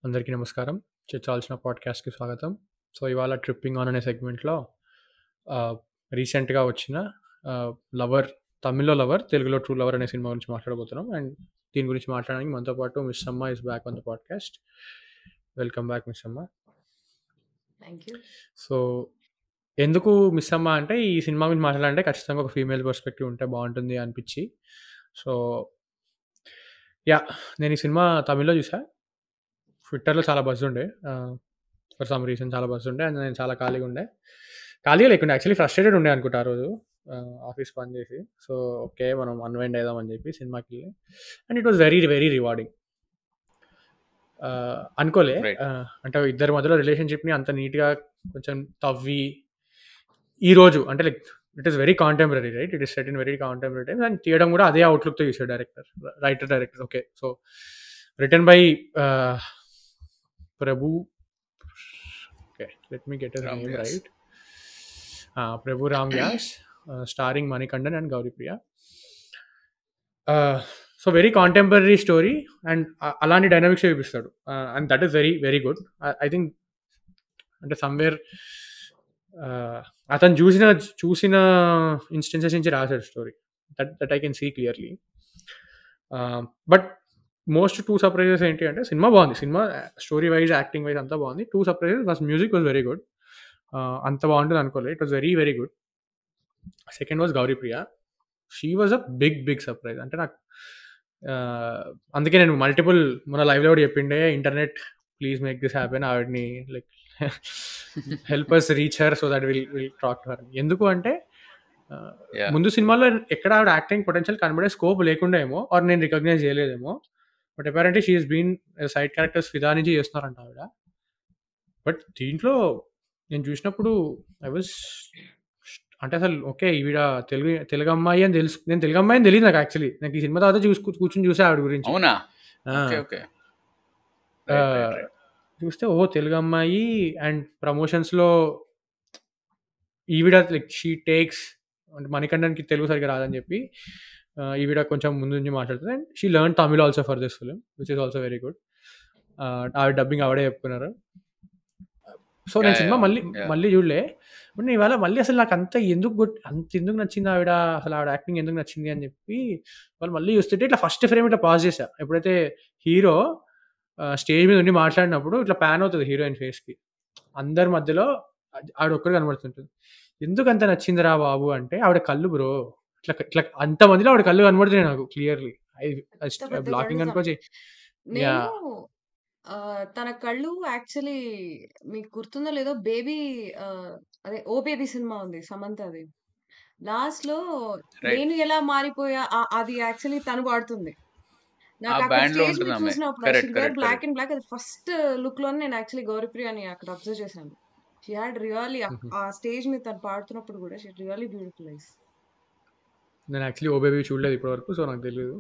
అందరికీ నమస్కారం. 'చర్చాల్సిన' పాడ్‌కాస్ట్‌కి స్వాగతం. సో, ఇవాళ 'ట్రిప్పింగ్ ఆన్' అనే సెగ్మెంట్‌లో ఆహ్, రీసెంట్‌గా వచ్చిన ఆహ్, 'లవర్' తమిళ్‌లో 'లవర్', తెలుగులో 'ట్రూ లవర్' అనే సినిమా గురించి మాట్లాడబోతున్నాం. అండ్ దీని గురించి మాట్లాడడానికి మనతో పాటు Miss Samma is back on the podcast. Welcome back Miss Samma. Thank you. So, ఎందుకు మిస్ సమ్మ అంటే ఈ సినిమా గురించి మాట్లాడాలంటే ఖచ్చితంగా ఒక ఫీమేల్ పర్స్పెక్టివ్ ఉంటే బావుంటుంది అనిపిచ్చి. So yeah! నేను ఈ సినిమా తమిళ్‌లో చూసా. ట్విట్టర్‌లో చాలా బజ్ ఉండే. ఆహ్, ఫర్ సమ్ రీజన్ చాలా బజ్ ఉండే. అండ్ నేను చాలా ఖాళీగా ఉండే. ఖాళీగా లేకుండే యాక్చువల్లీ ఫ్రస్ట్రేటెడ్ ఉండే అనుకుంటా ఆ రోజు. ఆహ్, ఆఫీస్ పని చేసి. So, okay. మనం అన్‌వైండ్ అయిదాం అని చెప్పి సినిమాకెళ్ళి and it was very, very rewarding. Ah, అనుకోలే. రైట్. ఆహ్, అంటే ఇద్దరి మధ్యలో రిలేషన్‌షిప్‌ని అంత నీట్‌గా కొంచెం తవ్వి ఈరోజు అంటే like it is very contemporary right. It is set in very contemporary times and తీయడం కూడా అదే అవుట్‌లుక్‌తో తీసాడు director. Writer, director okay. So, written by ah, Prabhu okay. Let me get his Ram name Vyas. Right. Ah! Prabhu Ram Vyas ఆహ్, starring Manikandan and Gauripriya. Ah, so, very contemporary story and అ అలాంటి డైనమిక్సే చూపిస్తాడు. Ah, and that is very, very good. I I think అంటే somewhere ah, అతను చూసిన చూసిన instances నుంచి రాసాడు story. That that I can see clearly. Ah, but most 2 surprises ఏంటి అంటే సినిమా బావుంది. Cinema story wise, acting wise అంతా బావుంది. 2 surprises first music was very good. Ah, అంత బావుంటది అనుకోలే. It was very, very good. Second was Gauripriya. She was a big, big surprise. అంటే నాకు ఆహ్, అందుకే నేను మల్టిపుల్ మొన్న లైవ్‌లో కూడా చెప్పిండే internet please make this happen ఆవిడని like help us reach her so that will will talk to her. ఎందుకు అంటే ఆహ్, యాహ్! ముందు సినిమాలో ఎక్కడ ఆవిడ యాక్టింగ్ పొటెన్షియల్ కనబడే స్కోప్ లేకుండా ఏమో ఆర్ నేను రికగ్నైజ్ చేయలేదేమో. But apparently she has been side characters 'Fidaa' నుంచి చేస్తున్నారంట ఆవిడ. బట్ దీంట్లో నేను చూసినప్పుడు ఐ వాస్ అంటే అసలు ఓకే. ఈవిడ తెలుగు తెలుగు అమ్మాయి అని తెలుసు నేను తెలుగు అమ్మాయి అని తెలీదు నాకు యాక్చువల్లీ. నాకు ఈ సినిమా తర్వాత చూసి కూర్చొని చూసా ఆవిడ గురించి. అవునా? Ah! Okay. Okay. Right. Right. Ah, right. చూస్తే ఓహ్! తెలుగు అమ్మాయి అండ్ ప్రమోషన్స్‌లో ఈవిడ లైక్ షీ టేక్స్ అంటే మణికంఠన్‌కి తెలుగు సరిగ్గా రాదని చెప్పి ఆహ్, ఈవిడ కొంచెం ముందు నుంచి మాట్లాడుతది. And she learn Tamil also for this film which is also very good. Ah, ఆవిడ డబ్బింగ్ ఆవిడే చెప్పుకున్నారు. సో, నేను యాహ్! సినిమా యాహ్! మళ్ళీ యాహ్! మళ్ళీ చూడలే. బట్ నేను ఇవాళ మళ్ళీ అసలు నాకు అంత ఎందుకు గొట్ అంత ఎందుకు నచ్చింది ఆవిడ అసలు ఆవిడ యాక్టింగ్ ఎందుకు నచ్చింది అని చెప్పి వాళ్ళు మళ్ళీ చూస్తుంటే ఇట్లా ఫస్ట్ ఫ్రేమ్ ఇట్లా పాజ్ చేశా. ఎప్పుడైతే హీరో ఆహ్, స్టేజ్ మీద ఉండి మాట్లాడినప్పుడు ఇట్లా పాన్ అవుతది హీరోయిన్ ఫేస్‌కి. అందరి మధ్యలో ఆడ్ ఆవిడ ఒక్కటే కనబడుతుంటది. ఎందుకు అంత నచ్చిందిరా బాబు అంటే ఆవిడ కళ్ళు బ్రో. ఇట్లా ఇట్లా అంతమందిలో ఆవిడ కళ్ళు కనబడుతున్నాయి నాకు క్లియర్‌లీ. ఐ పెద్ద జస్ట్ పెద్ద బ్లాకింగ్ కళ్ళు అనుకో సమ్ చె నేను యాహ్! ఆహ్, తన కళ్ళు యాక్చువల్లీ మీకు గుర్తుందో లేదో బేబీ ఆహ్, అదే 'ఓ బేబీ' సినిమా ఉంది సమంతది. లాస్ట్‌లో రైట్. 'నేను ఎలా మారిపోయా' ఆహ్, అది యాక్చువల్లీ తను పాడుతుంది. ఆ నాకు అక్కడ బ్యాండ్‌లో స్టేజ్ మీద ఉంటుందామె. చూసినప్పుడు she correct. Where correct. Black correct. And black అది ఫస్ట్ లుక్‌లోనే నేను యాక్చువల్లీ గౌరీప్రియని అక్కడ అబ్జర్వ్ చేశాను. షీ హాడ్ రియల్లీ హుహు. ఆ స్టేజ్ మీద తను పాడుతున్నప్పుడు కూడా షీ రియల్లీ బ్యూటిఫుల్ ఐస్. నేను యాక్చువల్లీ 'ఓ బేబీ' చూడలేదు ఇప్పటివరకు. సో, నాకు తెలీదు.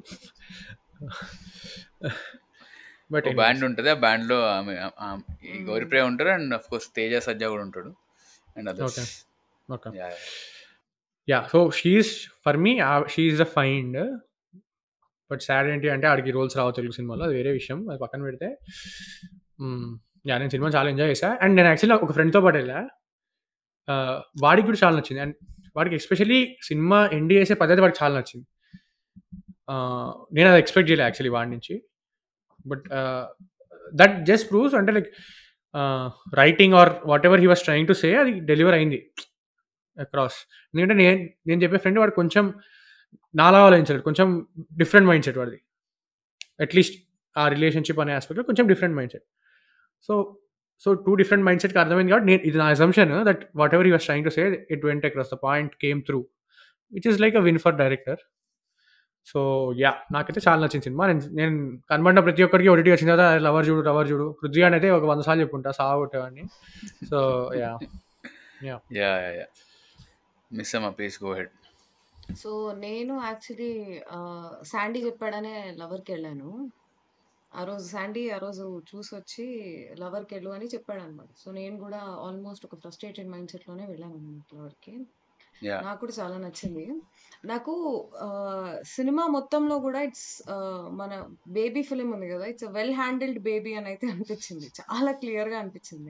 But oh anyways. బ్యాండ్ ఉంటది. ఆ బ్యాండ్‌లో ఆమె ఆహ్, ఈ హ్మ్. గౌరీప్రియ ఉంటారు. And of course Teja Sajja కూడా ఉంటాడు. And okay. Others. Okay. Yeah! Yeah! Yeah! So, she is for me ah, she is the find. But sad ఏంటి అంటే ఆడికి రోల్స్ రావు తెలుగు సినిమాలో. అది వేరే విషయం. అది పక్కన పెడితే హ్మ్. యాహ్! నేను సినిమా చాలా ఎంజాయ్ చేశా. అండ్ నేను యాక్చువల్లీ ఒక ఫ్రెండ్‌తో పాటు ఎళ్ళా. ఆహ్, వాడికి కూడా చాలా నచ్చింది. అండ్ వాడికి ఎస్పెషల్లీ సినిమా ఎండ్ చేసే పద్ధతి వాడికి చాలా నచ్చింది. ఆహ్, నేను అది ఎక్స్‌పెక్ట్ చేయలే యాక్చువల్లీ వాడి నుంచి. But ah, that just proves అంటే like ah, writing or whatever he was trying to say అది డెలివర్ అయింది. అక్రాస్. ఎందుకంటే నేను నేను చెప్పే ఫ్రెండ్ వాడు కొంచెం నాలా ఆలోచించాడు. కొంచెం డిఫరెంట్ మైండ్ సెట్ వాడిది. అట్‌లీస్ట్ ఆ రిలేషన్‌షిప్ అనే యాస్పెక్ట్‌లో కొంచెం different mind set. So, so 2 different mind సెట్‌కి అర్థమైంది కాబట్టి నేను ఇది నా assumption that whatever he was trying to say it went across the point came through. Which is like a win for director. So, yeah! నాకైతే చాలా నచ్చింది cinema. నేను నేను కనబడిన ప్రతి ఒక్కడికి ఓటీటీ వచ్చిన తర్వాత 'లవర్' చూడు, 'లవర్' చూడు. పృథ్వీ గాడినైతే ఒక 100 సార్లు చెప్పుంటా సావగొట్టేవాడిని. So, yeah! Yeah! Yeah! Yeah! Yeah! Miss అమ్మ ప్లీజ్ గో అహెడ్. సో, నేను యాక్చువల్లీ ఆహ్, శాండీ చెప్పాడనే 'లవర్'కెళ్ళాను. ఆ రోజు శాండీ ఆ రోజు చూసొచ్చి 'లవర్'కెళ్ళు అని చెప్పాడనమాట. సో, నేను కూడా ఆల్మోస్ట్ ఒక ఫ్రస్ట్రేటెడ్ మైండ్ సెట్‌లోనే వెళ్ళాననమాట 'లవర్'కి. యా నాకు కూడా చాలా నచ్చింది. నాకు ఆహ్, సినిమా మొత్తంలో గూడా ఇట్స్ ఆహ్, మన బేబీ ఫిల్మ్ ఉంది గదా! It's a well handled baby అనైతే అనిపిచ్చింది. చాలా క్లియర్‌గా అనిపిచ్చింది.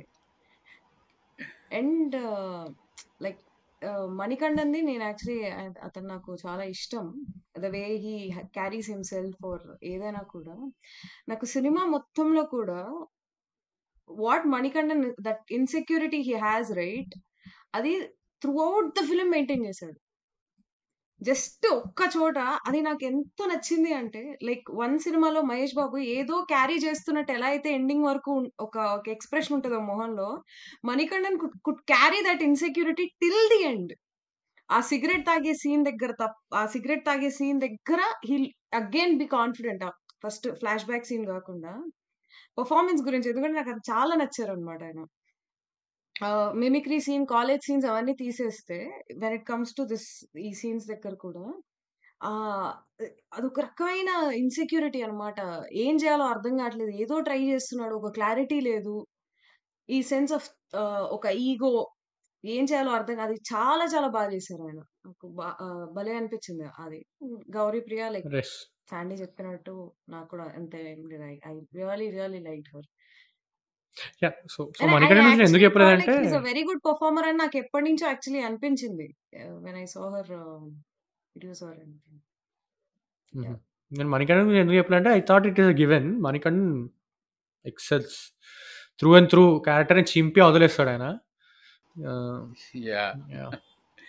అండ్ లైక్ ఆహ్, మణికంఠన్‌ది నేను యాక్చువల్లీ అ అతను నాకు చాలా ఇష్టం. The way he carries himself or ఏదైనా కూడా. నాకు సినిమా మొత్తంలో కూడా what Manikandan that insecurity he has right అది త్రూఔట్ ద ఫిల్మ్ మెయింటైన్ చేశాడు. జస్ట్ ఒక్క చోట అది నాకెంత నచ్చింది అంటే లైక్ 'వన్' సినిమాలో మహేష్ బాబు ఏదో క్యారీ చేస్తున్నట్టు ఎలా అయితే ఎండింగ్ వరకు ఉన్ ఒక ఒక ఎక్స్‌ప్రెషన్ ఉంటదో మొహంలో, Manikandan could could carry that insecurity till the end. ఆ సిగరెట్ తాగే సీన్ దగ్గర తప్ ఆ సిగరెట్ తాగే సీన్ దగ్గర he'll again be confident. Ah, first flash back scene గాకుండా పెర్ఫార్మన్స్ గురించి ఎందుకంటే నాకది చాలా నచ్చారనమాట ఆయన. ఆహ్, మిమిక్రీ సీన్, కాలేజ్ సీన్స్ అవన్నీ తీసేస్తే when it comes to this ఈ సీన్స్ దగ్గర కూడా ఆహ్, అదొక రకమైన ఇన్‌సెక్యూరిటీ అనమాట. ఏం చేయాలో అర్థం కావట్లేదు. ఏదో ట్రై చేస్తున్నాడు. ఒక క్లారిటీ లేదు. ఈ సెన్స్ ఆఫ్ ఆహ్, ఒక ఈగో ఏం చేయాలో అర్థం అది చాలా చాలా బా చేశారాయన. నాకు బా ఆహ్, భలే అనిపించింది అది. Gouri Priya like yes. శాండీ చెప్పినట్టు నాకు కూడా అంత ఏం లేదు. I I really really liked her. Yeah! So, so and I Manikandan గురించి ఎందుకు యాక్చువల్లీ థాట్ చెప్పలేదంటే like she is a very good performer అని నాకు ఎప్పటినుంచో యాక్చువల్లీ అనిపించింది. Ah, when I saw her videos or anything. హుహు. యాహ్! నేను మణికంఠన్ గురించి ఎందుకు చెప్పలేదంటే I thought it is a given. Manikandan excels. Through and through క్యారెక్టర్‌ని చింపి వదిలేస్తాడాయన. ఆహ్, యాహ్! యాహ్!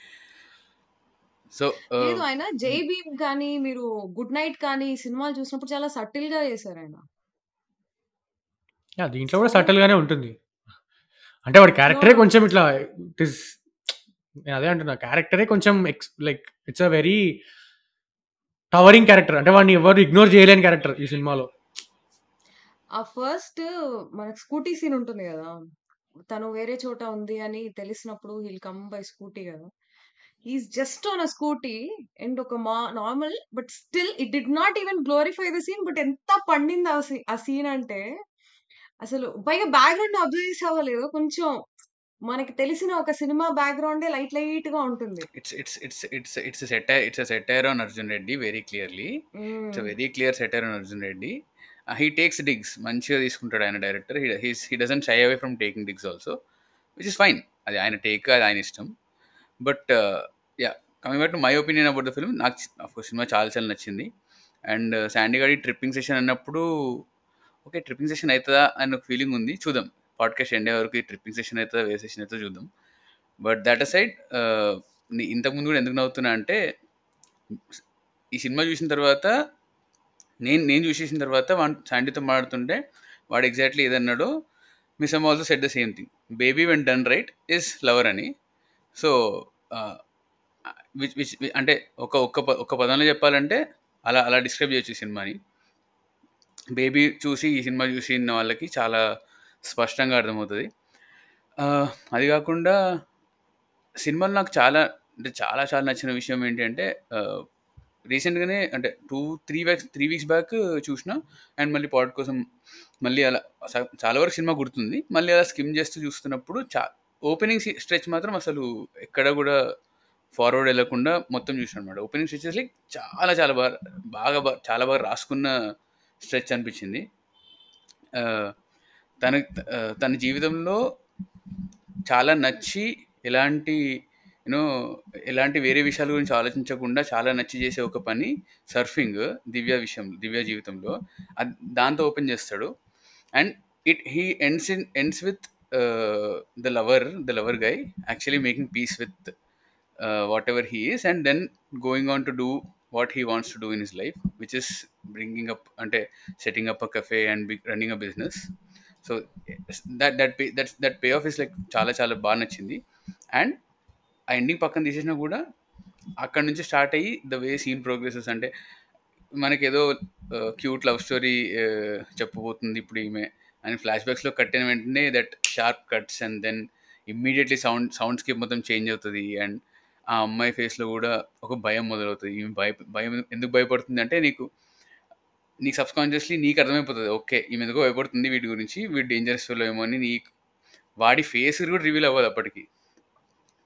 సో, లేదు ఆహ్, ఆయన 'జై భీమ్' కానీ, మీరు 'గుడ్ నైట్' కానీ సినిమాలు చూసినప్పుడు చాలా సటిల్‌గా చేశారాయన. యాహ్! దీంట్లో కూడా సో సటిల్‌గానే ఉంటుంది. అంటే వాడి నో క్యారెక్టరే నో కొంచెం ఇట్స్ ఇట్లా ఇట్ ఈస్ నేను అదే అంటున్నా. క్యారెక్టరే కొంచెం ఎక్స్ like it's a very towering character. అంటే వాడిని ఎవరు ఇగ్నోర్ చేయలేని క్యారెక్టర్ ఈ సినిమాలో. ఆ ఫస్ట్ మనకు స్కూటీ సీన్ ఉంటుంది గదా! తను వేరే చోట ఉంది అని తెలిసినప్పుడు హీల్ కమ్ బై స్కూటీ గదా! He is just on a scooty and ఒక మా normal but still it did not even glorify the scene but ఎంత పండింది ఆ సీ ఆ సీన్ అంటే అసలు పైగా బ్యాక్‌గ్రౌండ్‌ని అబ్జర్వ్ చేసావో లేదో కొంచెం మనకి తెలిసిన ఒక సినిమా బ్యాక్‌గ్రౌండే లైట్ లైట్‌గా ఉంటుంది. It's it's it's it's it's a satire it's a satire on Arjun Reddy very clearly. It's a hmm. Very clear satire on Arjun Reddy. Ah, he takes digs మంచిగా తీసుకుంటాడు ఆయన director. He he's he doesn't shy away from taking digs also. Which is fine. అది ఆయన take అది ఆయన ఇష్టం. But yeah! Coming back to my opinion about the film నాకు of course సినిమా చాలా చాలా నచ్చింది. అండ్ శాండీ గాడి ట్రిప్పింగ్ సెషన్ అన్నప్పుడు ఓకే. ట్రిప్పింగ్ సెషన్ అయితదా అని ఒక ఫీలింగ్ ఉంది. చూద్దాం. పాడ్‌కాస్ట్ ఎండ్ అయ్యే వరకు ఈ ట్రిప్పింగ్ సెషన్ అయితదా? వేరే సెషన్ అయితదో చూద్దాం. బట్ థట్ అసైడ్ ఆహ్, ని ఇంతకుముందు కూడా ఎందుకు నవ్వుతున్నా అంటే ఈ సినిమా చూసిన తర్వాత నేను నేను చూసేసిన తర్వాత వాడు శాండీతో మాట్లాడుతుంటే వాడు ఎగ్జాక్ట్‌లీ ఏదన్నాడో మిసమ్ also said the same thing. Baby when done right is lover అని. సో, ఆహ్, విచ్ విచ్ అంటే ఒక ఒక్క ప ఒక్క పదంలో చెప్పాలంటే అలా అలా డిస్క్రైబ్ చేయొచ్చు ఈ సినిమాని. బేబీ చూసి ఈ సినిమా చూసిన వాళ్ళకి చాలా స్పష్టంగా అర్థమవుతది. ఆహ్, అది కాకుండా సినిమాలో నాకు చాలా అంటే చాలా చాలా నచ్చిన విషయం ఏంటి అంటే ఆహ్, రీసెంట్‌గానే అంటే 2, 3 వీక్స్ 3 వీక్స్ బ్యాక్ చూసినా. అండ్ మళ్ళీ పాడ్ కోసం మళ్ళీ అలా స చాలా వరకు సినిమా గుర్తుంది. మళ్ళీ అలా స్కిమ్ చేస్తూ చూస్తున్నప్పుడు చా ఓపెనింగ్ సి స్ట్రెచ్ మాత్రం అసలు ఎక్కడ కూడా ఫార్వర్డ్ ఎళ్ళకుండా మొత్తం చూసానన్నమాట. ఓపెనింగ్ స్ట్రెచెస్ లైక్ చాలా చాలా బాగా బాగా బా చాలా బాగా రాసుకున్న స్ట్రెచ్ అనిపించింది. ఆహ్, తన ఆహ్, తన జీవితంలో చాలా నచ్చి ఎలాంటి యూ నో ఎలాంటి వేరే విషయాల గురించి ఆలోచించకుండా చాలా నచ్చి చేసే ఒక పని సర్ఫింగ్ దివ్య విషయం దివ్య జీవితంలో. అద్ దాంతో ఓపెన్ చేస్తాడు. And it he ends in ends with ah, the lover the lover guy actually making peace with ah, whatever he is and then going on to do what he wants to do in his life which is bringing up అంటే setting up a cafe and be running a business. So, that that pay that's that pay off is like చాలా చాలా బా నచ్చింది. And ఆ ending పక్కన తీసేసినా కూడా అక్కడి నుంచి స్టార్ట్ అయ్యి ద వే సీన్ ప్రోగ్రెసెస్ అంటే మనకేదో ఆహ్, క్యూట్ లవ్ స్టోరీ ఆహ్, చెప్పబోతుంది ఇప్పుడు ఈమె అని ఫ్లాష్ బ్యాక్స్‌లో కట్టిన వెంటనే that sharp cuts and then immediately sound soundscape మొత్తం చేంజ్ అవుతది. అండ్ ఆ అమ్మాయి ఫేస్‌లో కూడా ఒక భయం మొదలవుతది. ఈమె భయ భయం ఎందుకు భయపడుతుంది అంటే నీకు నీకు సబ్‌కాన్షియస్‌లీ నీకు అర్థమైపోతది. ఓకే. ఈమె ఎందుకో భయపడుతుంది వీటి గురించి. వీడు డేంజరస్ ఫెలో ఏమో అని నీకు వాడి ఫేస్ కూడా రివీల్ అవ్వదు అప్పటికి.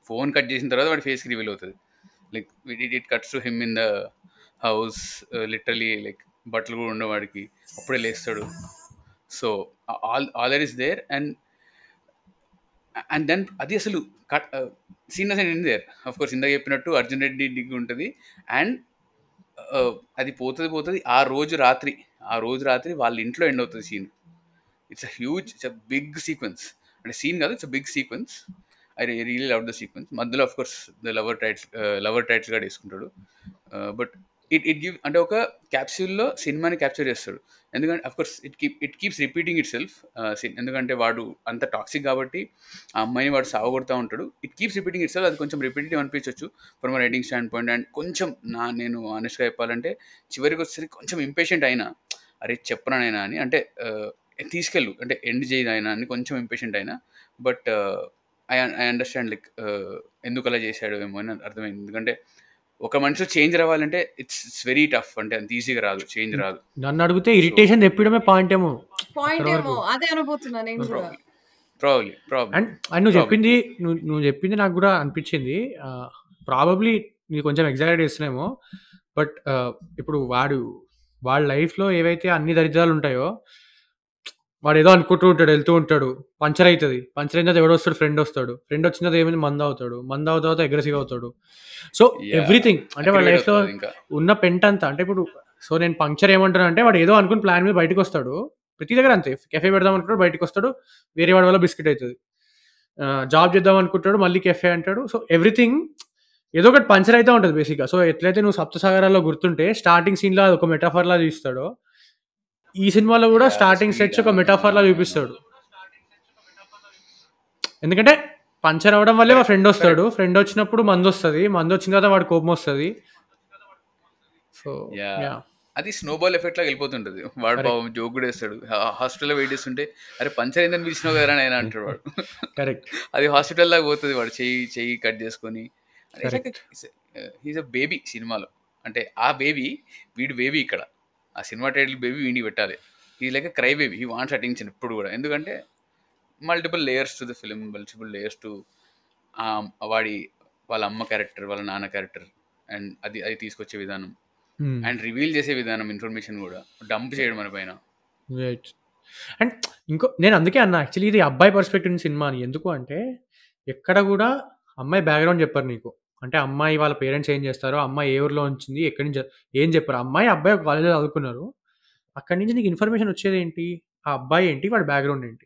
ఫోన్ కట్ చేసిన తర్వాత వాడి ఫేస్కి రివీల్ అవుతుంది like it it cuts to him in the house literally like బట్టలు కూడా ఉండేవాడికి అప్పుడే లేస్తాడు so all all there is there and and then అది అసలు కట్ సీన్ అసలు ఇన్ దేర్ ఆఫ్ కోర్స్ ఇందాక చెప్పినట్టు అర్జున్ రెడ్డి డిగ్ ఉంటుంది అండ్ అది పోతుంది పోతుంది ఆ రోజు రాత్రి ఆ రోజు రాత్రి వాళ్ళ ఇంట్లో ఎండ్ అవుతుంది scene it's a huge it's a big sequence అంటే సీన్ కాదు it's a big sequence I really love the sequence మధ్యలో of course the lover tights lover tights కూడా వేసుకుంటాడు బట్ ఇట్ ఇట్ గివ్ అంటే ఒక క్యాప్సూల్లో సినిమాని క్యాప్చర్ చేస్తాడు ఎందుకంటే of course it keep it keeps repeating itself ఎందుకంటే వాడు అంత టాక్సిక్ కాబట్టి ఆ అమ్మాయిని వాడు సావగొడతా ఉంటాడు it keeps repeating itself అది కొంచెం రిపీటేటివ్ అనిపించవచ్చు from writing standpoint and కొంచెం నా నేను ఆనెస్ట్గా చెప్పాలంటే చివరికి వచ్చేసరికి కొంచెం ఇంపేషెంట్ అయినా అరే చెప్పనైనా అని అంటే తీసుకెళ్ళు అంటే ఎండ్ చేయదు అయినా అని కొంచెం ఇంపేషెంట్ అయినా but I I understand like ఎందుకు అలా చేశాడు ఏమో అని అర్థమైంది ఎందుకంటే ఒక మనిషి చేంజ్ రావాలంటే ఇట్స్ ఇట్స్ వెరీ టఫ్ అంటే అంత ఈజీగా రాదు చేంజ్ రాదు నన్ను అడిగితే ఇరిటేషన్ తెప్పడమే పాయింట్ ఏమో పాయింట్ అక్కడ ఏమో వరకు. అదే అనుకుంటున్నా నేను కూడా ప్రాబ్లీ ప్రాబ్లీ అండ్ అండ్ నువ్వు Probably. చెప్పింది నువ్వు నువ్వు చెప్పింది నాకు కూడా అనిపించింది ప్రాబబ్లీ నీకు కొంచెం ఎగ్జాక్ట్ చేస్తున్నామో బట్ ఇప్పుడు వాడు వాళ్ళ లైఫ్లో ఏవైతే అన్ని దరిద్రాలు ఉంటాయో వాడు ఏదో అనుకుంటూ ఉంటాడు వెళ్తూ ఉంటాడు పంచర్ అవుతుంది పంచర్ అయిన తర్వాత ఎవడో వస్తాడు ఫ్రెండ్ వస్తాడు ఫ్రెండ్ వచ్చిన తర్వాత ఏమైంది మంద అవుతాడు మంద అవుతాడు తర్వాత అగ్రెసివ్ అవుతాడు సో Yeah. ఎవ్రీథింగ్ అంటే వాళ్ళ Activate లైఫ్లో అవుతుంది ఇంకా ఉన్న పెంట్ అంతా అంటే ఇప్పుడు సో నేను పంక్చర్ ఏమంటాను అంటే వాడు ఏదో అనుకుని ప్లాన్ మీద బయటకు వస్తాడు ప్రతి దగ్గర అంతే కెఫే పెడదాం అనుకుంటాడు బయటకు వస్తాడు వేరే వాడి వల్ల బిస్కెట్ అవుతుంది జాబ్ చేద్దాం అనుకుంటాడు మళ్ళీ కెఫే అంటాడు సో ఎవ్రీథింగ్ ఏదో ఒకటి పంచర్ అయితే ఉంటుంది బేసిక్గా సో ఎట్లయితే నువ్వు సప్తసాగరాల్లో గుర్తుంటే స్టార్టింగ్ సీన్లో ఒక మెటాఫర్ లా చూస్తాడో ఈ సినిమాలో కూడా Yeah, స్టార్టింగ్ sweet. సెట్స్ ఒక మెటాఫర్ లా చూపిస్తాడు ఎందుకంటే పంచర్ అవ్వడం వల్లే మా ఫ్రెండ్ వస్తాడు ఫ్రెండ్ వచ్చినప్పుడు మందు వస్తుంది మందు వచ్చిన తర్వాత వాడు కోపం వస్తుంది సో Yeah. యా అది స్నోబాల్ ఎఫెక్ట్ లాగా వెళ్ళిపోతుంటది వాడు Correct. పాపం జోక్ కూడా వేస్తాడు హాస్పిటల్లో వెయిట్ చేస్తుంటే అరే పంచర్ అయిందని పిలిచినావు కదా ఆయన అంటాడు వాడు కరెక్ట్ అది హాస్పిటల్ లాగా పోతుంది వాడు చెయ్యి చెయ్యి కట్ చేసుకొని Correct. హీస్ అ బేబీ సినిమాలో అంటే ఆ బేబీ వీడి బేబీ ఇక్కడ ఆ సినిమా టైటిల్ బేబీ వీడికి పెట్టాలి ఈ like cry baby he wants attention ఇప్పుడు కూడా ఎందుకంటే multiple layers to the film multiple layers to వాడి వాళ్ళ అమ్మ క్యారెక్టర్ వాళ్ళ నాన్న క్యారెక్టర్ అండ్ అది అది తీసుకొచ్చే విధానం అండ్ రివీల్ చేసే విధానం ఇన్ఫర్మేషన్ కూడా డంప్ చేయడం మన పైన రైట్ అండ్ ఇంకో నేను అందుకే అన్నా యాక్చువల్లీ ఇది అబ్బాయి పర్స్పెక్టివ్ సినిమా అని ఎందుకు అంటే ఎక్కడ కూడా అమ్మాయి బ్యాక్గ్రౌండ్ చెప్పారు నీకు అంటే అమ్మాయి వాళ్ళ పేరెంట్స్ ఏం చేస్తారో అమ్మాయి ఏ ఊర్లో వచ్చింది ఎక్కడి నుంచి ఏం చెప్పారు అమ్మాయి అబ్బాయి ఒక కాలేజ్లో చదువుకున్నారు అక్కడి నుంచి నీకు ఇన్ఫర్మేషన్ వచ్చేది ఏంటి ఆ అబ్బాయి ఏంటి వాడి బ్యాక్గ్రౌండ్ ఏంటి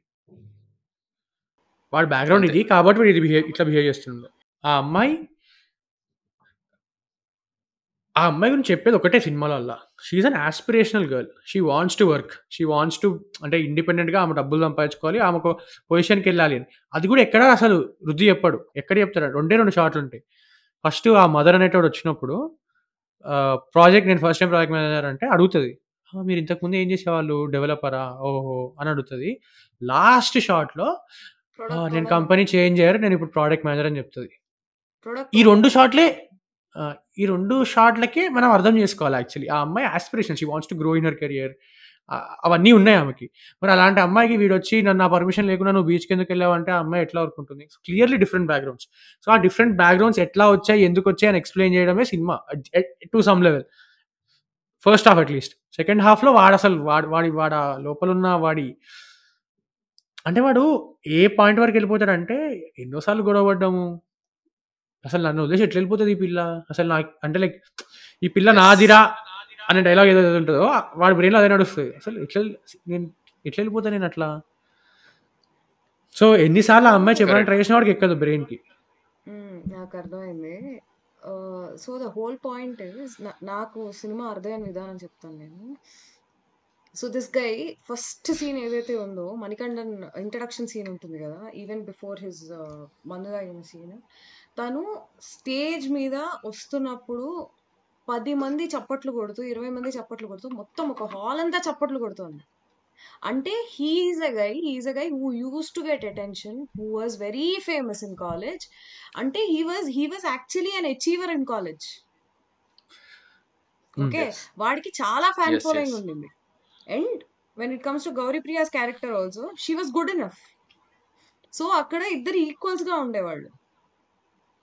వాడి బ్యాక్గ్రౌండ్ ఇది కాబట్టి వాడు ఇది బిహేవ్ ఇట్లా బిహేవ్ చేస్తున్నాడు ఆ అమ్మాయి ఆ అమ్మాయి గురించి చెప్పేది ఒకటే సినిమాల వల్ల she an aspirational girl she wants to work she wants to అంటే ఇండిపెండెంట్గా ఆమె డబ్బులు సంపాదించుకోవాలి ఆమె ఒక పొజిషన్కి వెళ్ళాలి అని అది కూడా ఎక్కడ అసలు రుద్ది చెప్పాడు ఎక్కడ చెప్తాడు రెండే రెండు షార్ట్లు ఉంటాయి ఫస్ట్ ఆ మదర్ అనేటోడు వచ్చినప్పుడు ప్రాజెక్ట్ నేను ఫస్ట్ టైం ప్రాజెక్ట్ మేనేజర్ అంటే అడుగుతుంది "ఆ, మీరు ఇంతకుముందు ఏం చేసేవాళ్ళు డెవలపరా ఓహో అని అడుగుతుంది లాస్ట్ షార్ట్లో నేను కంపెనీ చేంజ్ అయ్యారు నేను ఇప్పుడు ప్రోడక్ట్ మేనేజర్ అని చెప్తుంది ఈ రెండు షాట్లే ఆ, ఈ రెండు షాట్లకే మనం అర్థం చేసుకోవాలి యాక్చువల్లీ ఆ అమ్మాయి aspiration she wants to grow in her career అవన్నీ ఉన్నాయి ఆమెకి మరి అలాంటి అమ్మాయికి వీడు వచ్చి నన్ను నా పర్మిషన్ లేకుండా నువ్వు బీచ్కి ఎందుకు వెళ్ళావంటే ఆ అమ్మాయి ఎట్లా ఊరుకుంటుంది క్లియర్లీ డిఫరెంట్ బ్యాక్గ్రౌండ్స్ సో ఆ డిఫరెంట్ బ్యాక్గ్రౌండ్స్ ఎట్లా వచ్చాయి ఎందుకు వచ్చాయి అని ఎక్స్ప్లెయిన్ చేయడమే సినిమా to some level first half at least second హాఫ్లో వాడు అసలు వాడి వాడి వాడ లోపల ఉన్న వాడి అంటే వాడు ఏ పాయింట్ వరకు వెళ్ళిపోతాడంటే ఎన్నోసార్లు గొడవ పడ్డాము అసలు నన్ను వదిలేసి ఎట్లా వెళ్ళిపోతుంది ఈ పిల్ల అసలు నాకు అంటే లైక్ ఈ పిల్ల నాదిరా అనే డైలాగ్ ఏదైతే ఉంటుందో వాడి బ్రెయిన్లో అదే నడుస్తుంది అసలు ఎట్లా నేను ఎట్లా వెళ్ళిపోతా నేను అట్లా సో ఎన్నిసార్లు ఆ అమ్మాయి చెప్పడానికి ట్రై చేసిన వాడికి ఎక్కదు బ్రెయిన్కి మ్మ్. నాకు అర్థమైంది సో ద హోల్ పాయింట్ నాకు సినిమా అర్థమైన విధానం చెప్తాను నేను so this guy first scene ఏదైతే ఉందో మణికండన్ ఇంట్రడక్షన్ సీన్ ఉంటుంది కదా ఈవెన్ బిఫోర్ హిజ్ మందు తాగిన సీన్ తను స్టేజ్ మీద వస్తున్నప్పుడు పది మంది చప్పట్లు కొడుతూ ఇరవై మంది చప్పట్లు కొడుతూ మొత్తం ఒక హాల్ అంతా చప్పట్లు కొడుతుంది అంటే he's a guy he's a guy who used to get attention who was very famous in college అంటే he was he was actually an achiever in college okay Yes. వాడికి చాలా ఫ్యాన్ Yes, ఫాలోయింగ్ yes. ఉండింది and when it comes to Gouri Priya's character also she was good enough so అక్కడ ఇద్దరు equals గా ఉండేవాళ్ళు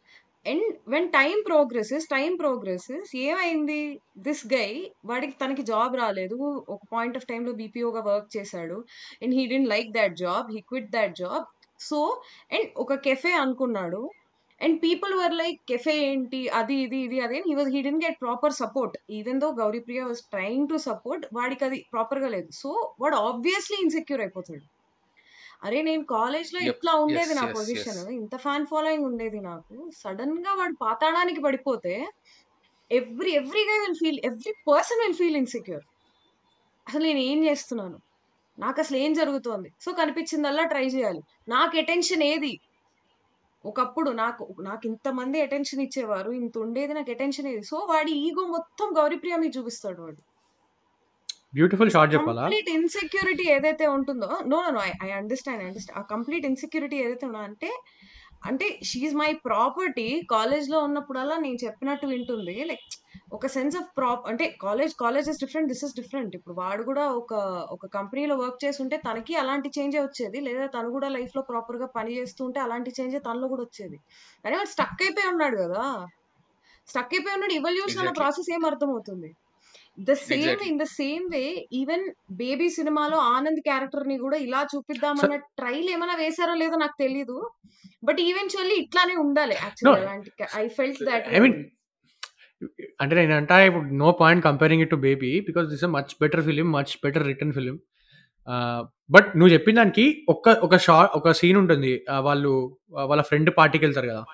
and when time progresses time progresses ఏమైంది this guy వాడికి తనకి జాబ్ రాలేదు ఒక పాయింట్ ఆఫ్ టైంలో బీపీఓగా వర్క్ చేశాడు and he didn't like that job he quit that job so and ఒక కెఫే అనుకున్నాడు and people were like cafe ఏంటి అది ఇది ఇది అదే he was he didn't get proper support even though Gouri Priya was trying to support వాడికి అది ప్రాపర్గా లేదు సో వాడు ఆబ్వియస్లీ ఇన్సెక్యూర్ అయిపోతాడు అరే నేను కాలేజ్ లో Yep. ఇట్లా ఉండేది Yes, నా yes, పొజిషన్ yes. ఇంత ఫ్యాన్ ఫాలోయింగ్ ఉండేది నాకు సడన్ గా వాడు పాతాళానికి పడిపోతే every every guy will feel every person will feel insecure అసలు నేను ఏం చేస్తున్నాను నాకు అసలు ఏం జరుగుతోంది సో కనిపించిందల్లా ట్రై చేయాలి నాకు అటెన్షన్ ఏది ఒకప్పుడు నాకు నాకు ఇంతమంది అటెన్షన్ ఇచ్చేవారు ఇంత ఉండేది నాకు అటెన్షన్ ఏది సో వాడి ఈగో మొత్తం గౌరీప్రియ మీద చూపిస్తాడు వాడు బ్యూటిఫుల్ షార్ట్ చెప్పాలా కంప్లీట్ ఇన్సెక్యూరిటీ ఏదైతే ఉంటుందో no no I I understand understand ఆ కంప్లీట్ ఇన్సెక్యూరిటీ ఏదైతే ఉందో అంటే అంటే షీఈ్ మై ప్రాపర్టీ కాలేజ్ లో ఉన్నప్పుడల్లా నేను చెప్పినట్టు వింటుంది లైక్ ఒక సెన్స్ ఆఫ్ ప్రాప్ అంటే college college is different this is different ఇప్పుడు వాడు కూడా ఒక ఒక కంపెనీలో వర్క్ చేస్తుంటే తనకి అలాంటి చేంజే వచ్చేది లేదా తను కూడా లైఫ్ లో ప్రాపర్ గా పని చేస్తూ ఉంటే అలాంటి చేంజే తనలో కూడా వచ్చేది కానీ వాడు స్టక్ అయిపోయి ఉన్నాడు కదా స్టక్ అయిపోయి ఉన్నాడు ఇవల్యూషన్ అన్న Exactly. ప్రాసెస్ ఏం అర్థమవుతుంది the same Exactly. In the same way even baby సినిమాలో ఆనంద్ క్యారెక్టర్ ని కూడా ఇలా చూపిద్దామన్న ట్రైల్ ఏమైనా వేశారో లేదో నాకు తెలియదు బట్ ఈవెన్చువల్లీ ఇట్లానే ఉండాలి యాక్చువల్లీ No. అలాంటి I felt that I mean, అంటే నేను అంటా ఇప్పుడు no point comparing it to baby because this much better film much better written film but నువ్వు చెప్పిన దానికి ఒక్క ఒక షార్ట్ ఒక సీన్ ఉంటుంది ఆ, వాళ్ళు ఆ, వాళ్ళ ఫ్రెండ్ పార్టీకి వెళ్తారు కదా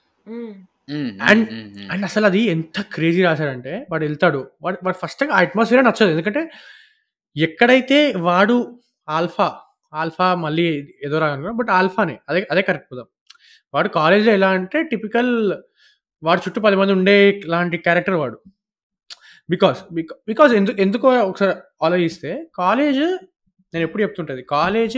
Mm, And- mm, mm, mm. And అసలు అది ఎంత క్రేజీ రాశాడంటే వాడు వెళ్తాడు వాడు వాడు ఫస్ట్ ఆ అట్మాస్ఫియర్ నచ్చదు ఎందుకంటే ఎక్కడైతే వాడు ఆల్ఫా ఆల్ఫా మళ్ళీ ఏదో రాను బట్ ఆల్ఫానే అదే అదే కరెక్ట్ పదం వాడు కాలేజ్లో ఎలా అంటే టిపికల్ వాడు చుట్టూ పది మంది ఉండే లాంటి క్యారెక్టర్ వాడు బికాస్ బికాస్ ఎందుకు ఎందుకో ఒకసారి ఆలోచిస్తే కాలేజ్ నేను ఎప్పుడు చెప్తుంటుంది కాలేజ్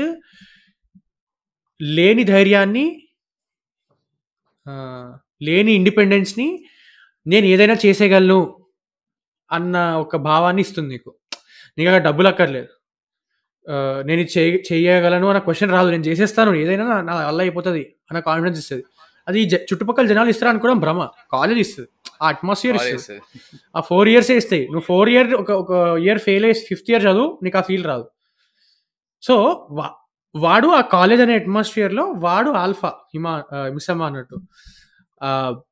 లేని ధైర్యాన్ని ఆ, లేని ఇండిపెండెన్స్ని నేను ఏదైనా చేసేయగలను అన్న ఒక భావాన్ని ఇస్తుంది నీకు నీకు అక్కడ డబ్బులు అక్కర్లేదు ఆ, నేను ఇది చేయ చేయగలను అన్న క్వశ్చన్ రాదు నేను చేసేస్తాను ఏదైనా నా- నా వల్ల అయిపోతుంది అన్న కాన్ఫిడెన్స్ ఇస్తుంది అది జ- చుట్టుపక్కల జనాలు ఇస్తారు అనుకోవడం భ్రమ కాలేజ్ ఇస్తుంది ఆ అట్మాస్ఫియర్ College, ఇస్తుంది ఆ ఫోర్ ఇయర్సే ఇస్తాయి నువ్వు ఫోర్ ఇయర్ ఒక ఒక ఇయర్ ఫెయిల్ అయ్యి ఫిఫ్త్ ఇయర్ చదువు నీకు ఆ ఫీల్ రాదు సో వా వాడు ఆ కాలేజ్ అనే అట్మాస్ఫియర్లో వాడు ఆల్ఫా హిమా మిస్సమ్మ అన్నట్టు ఆ,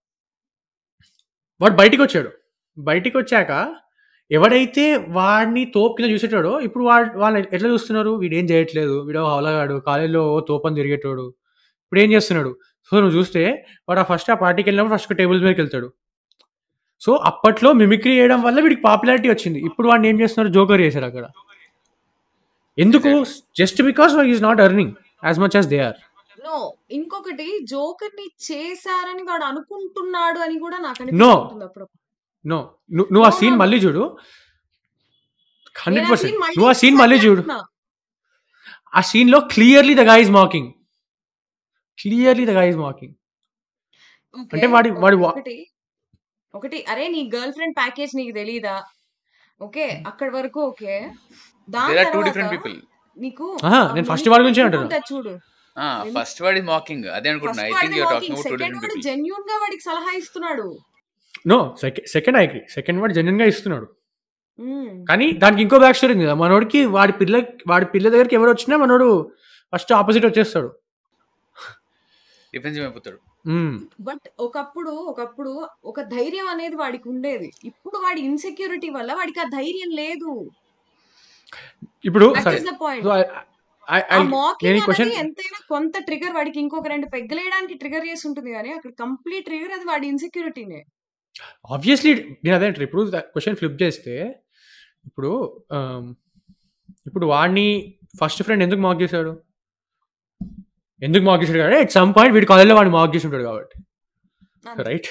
వాడు బయటికి వచ్చాడు బయటికి వచ్చాక ఎవడైతే వాడిని తోపు కింద చూసేటాడో ఇప్పుడు వాడు వాళ్ళు ఎట్లా చూస్తున్నారు వీడు ఏం చేయట్లేదు వీడు హౌలగాడు కాలేజీలో ఓ తోపని తిరిగేటోడు ఇప్పుడు ఏం చేస్తున్నాడు సో నువ్వు చూస్తే వాడు ఆ ఫస్ట్ ఆ పార్టీకి వెళ్ళినప్పుడు ఫస్ట్ టేబుల్స్ మీదకి వెళ్తాడు సో అప్పట్లో మిమిక్రీ చేయడం వల్ల వీడికి పాపులారిటీ వచ్చింది ఇప్పుడు వాడిని ఏం చేస్తున్నారు జోకర్ చేశారు అక్కడ ఎందుకు just because is not earning as much as they are no ఇంకొకటి జోకర్ ని చేశారని వాడు అనుకుంటున్నాడు అని కూడా నాకు No. అనిపిస్తుంది అప్పుడు నో నువ్వు ఆ No, సీన్ no, మళ్ళీ no. చూడు హండ్రెడ్ నేను ఆ పర్సెంట్ scene మళ్ళీ నువ్వు ఆ సీన్ మళ్ళీ చూడు అంటున్నా. ఆ సీన్ లో clearly the guy is mocking clearly the guy is mocking Okay, అంటే వాడి- వాడి వా- ఒకటి ఒకటి అరే నీ గర్ల్ ఫ్రెండ్ ప్యాకేజ్ నీకు తెలీదా ఓకే అక్కడ వరకు ఓకే దాని There are two తర్వాత different people. నీకు ఆహా, ఆ నేను ఫస్ట్ mimic వాడి గురించే అంటున్నా. ఉంటుంది చూడు ఫస్ట్ వాడి మాకింగ్ అదే అనుకుంటున్నా I think you're talking about two second different వాడు పీపుల్ జెన్యున్ గా వాడికి సలహా ఇస్తున్నాడు no second second I agree second వాడు జెన్యున్ గా ఇస్తున్నాడు మ్మ్. కానీ దానికి ఇంకో బ్యాక్ స్టోరీ ఉంది కదా మనోడికి వాడి పిల్ల వాడి పిల్ల దగ్గరికి ఎవరు వచ్చినా మనోడు ఫస్ట్ ఆపోజిట్ వచ్చేస్తాడు డిఫెన్సివ్ అయిపోతాడు మ్మ్. బట్ ఒకప్పుడు ఒకప్పుడు ఒక ధైర్యం అనేది వాడికి ఉండేది ఇప్పుడు వాడి ఇన్సెక్యూరిటీ వల్ల వాడికి ఆ ధైర్యం లేదు ఇప్పుడు దట్ సరే is the point So, I- I- ఆ I'll- నేను మాకింగ్ ఈ క్వశ్చన్ అనేది ఎంతైనా కొంత ట్రిగర్ వాడికి ఇంకొక రెండు పెగ్గలేయడానికి ట్రిగర్ చేసి ఉంటుంది కానీ అక్కడ కంప్లీట్ ట్రిగర్ అది వాడి ఇన్సెక్యూరిటీనే ఆబ్వియస్లీ నేను అదే అంటారు ఇప్పుడు క్వశ్చన్ ఫ్లిప్ చేస్తే ఇప్పుడు um, ఇప్పుడు వాడిని ఫస్ట్ ఫ్రెండ్ ఎందుకు మాక్ చేశాడు ఎందుకు మాక్ చేశాడు కాబట్టి ఎట్ సమ్ పాయింట్ వీడి కాలేజ్లో వాడిని మాక్ చేసి ఉంటాడు కాబట్టి రైట్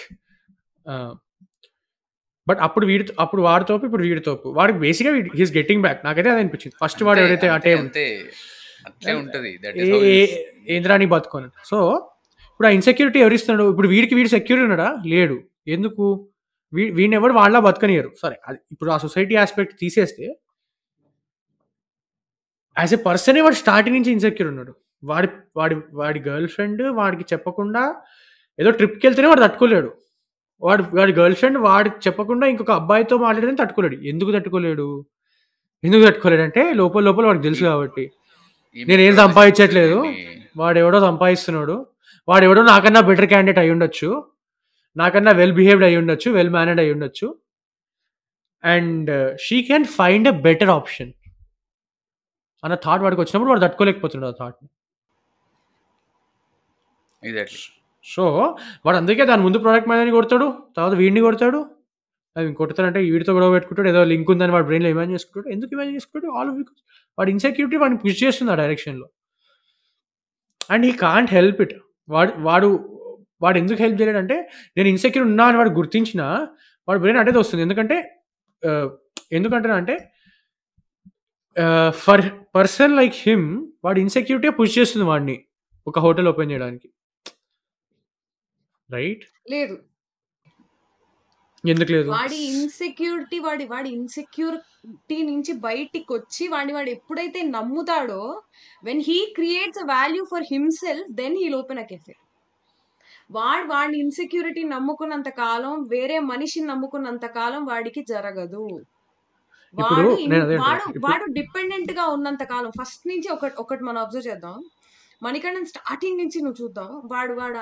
బట్ అప్పుడు వీడి అప్పుడు వాడి తోపు ఇప్పుడు వీడి తోపు వాడికి బేసిక్గా హీస్ గెట్టింగ్ బ్యాక్ నాకైతే అదే అనిపించింది ఫస్ట్ వాడు ఎవరైతే ఆ అంతే టైం అంతే అట్లే ఉంటది దట్ ఏ ఏ- ఏంద్రా నీ బతుకోను సో ఇప్పుడు ఆ ఇన్సెక్యూరిటీ ఎవరిస్తున్నాడు ఇప్పుడు వీడికి వీడు సెక్యూర్ ఉన్నాడా లేడు ఎందుకు వీ వీడిని ఎవరు వాళ్ళ బతకనియరు సరే అది ఇప్పుడు ఆ సొసైటీ ఆస్పెక్ట్ తీసేస్తే యాజ్ ఎ పర్సనే వాడు స్టార్టింగ్ నుంచి ఇన్సెక్యూర్ ఉన్నాడు వాడి వాడి వాడి గర్ల్ ఫ్రెండ్ వాడికి చెప్పకుండా ఏదో ట్రిప్కి వెళ్తేనే వాడు తట్టుకోలేడు వాడు వాడి గర్ల్ ఫ్రెండ్ వాడికి చెప్పకుండా ఇంకొక అబ్బాయితో మాట్లాడితే తట్టుకోలేడు ఎందుకు తట్టుకోలేడు ఎందుకు తట్టుకోలేడు అంటే లోపల లోపల వాడికి తెలుసు కాబట్టి ఈమె నేనేం introduce సంపాదించట్లేదు. చేస్తుంది. వాడెవడో సంపాదిస్తున్నాడు వాడెవడో నాకన్నా బెటర్ క్యాండిడేట్ అయి ఉండొచ్చు నాకన్నా వెల్ బిహేవ్డ్ అయి ఉండొచ్చు వెల్ మేనర్డ్ అయి ఉండొచ్చు and she can find a better option అన్న థాట్ వాడికి వచ్చినప్పుడు వాడు తట్టుకోలేకపోతున్నాడు ఆ థాట్ Exactly. సో వాడు అందుకే దాని ముందు ప్రోడక్ట్ మేనేజర్ని కొడతాడు తర్వాత వీడిని కొడతాడు అది కొడతాడంటే వీడితో గొడవ పెట్టుకుంటాడు ఏదో లింక్ ఉందని వాడు బ్రెయిన్లో ఇమాజిన్ చేసుకుంటాడు ఎందుకు ఇమాజిన్ చేసుకుంటాడు ఆల్ బికాస్ వాడు ఇన్సెక్యూరిటీ వాడిని పుష్ చేస్తుంది ఆ డైరెక్షన్లో and he can't help it వాడు వాడు వాడు ఎందుకు హెల్ప్ చేయలేడంటే నేను ఇన్సెక్యూర్ ఉన్నా అని వాడు గుర్తించిన వాడు బ్రెయిన్ అటేది వస్తుంది ఎందుకంటే ఆ, ఎందుకంటే అంటే ఫర్ పర్సన్ లైక్ హిమ్ వాడు ఇన్సెక్యూరిటీ పుష్ చేస్తుంది వాడిని ఒక హోటల్ ఓపెన్ చేయడానికి రైట్ లేదు ఎందుకు లేదు వాడి ఇన్సెక్యూరిటీ వాడి వాడి ఇన్సెక్యూరిటీ నుంచి బయటికి వచ్చి వాడిని వాడు ఎప్పుడైతే నమ్ముతాడో when he creates a value for himself then he open a cafe వాడు వాడి ఇన్సెక్యూరిటీ నమ్ముకున్నంత కాలం వేరే మనిషిని నమ్ముకున్నంత కాలం వాడికి జరగదు ఇప్పుడు వాడు ఇన్- నేను అదే వాడు అంటున్నా. ఇప్పుడు- వాడు డిపెండెంట్ గా ఉన్నంత కాలం ఫస్ట్ నుంచి ఒకటి ఒకటి మనం అబ్జర్వ్ చేద్దాం మణికంఠన్ స్టార్టింగ్ నుంచి నువ్వు చూద్దాం వాడు వాడు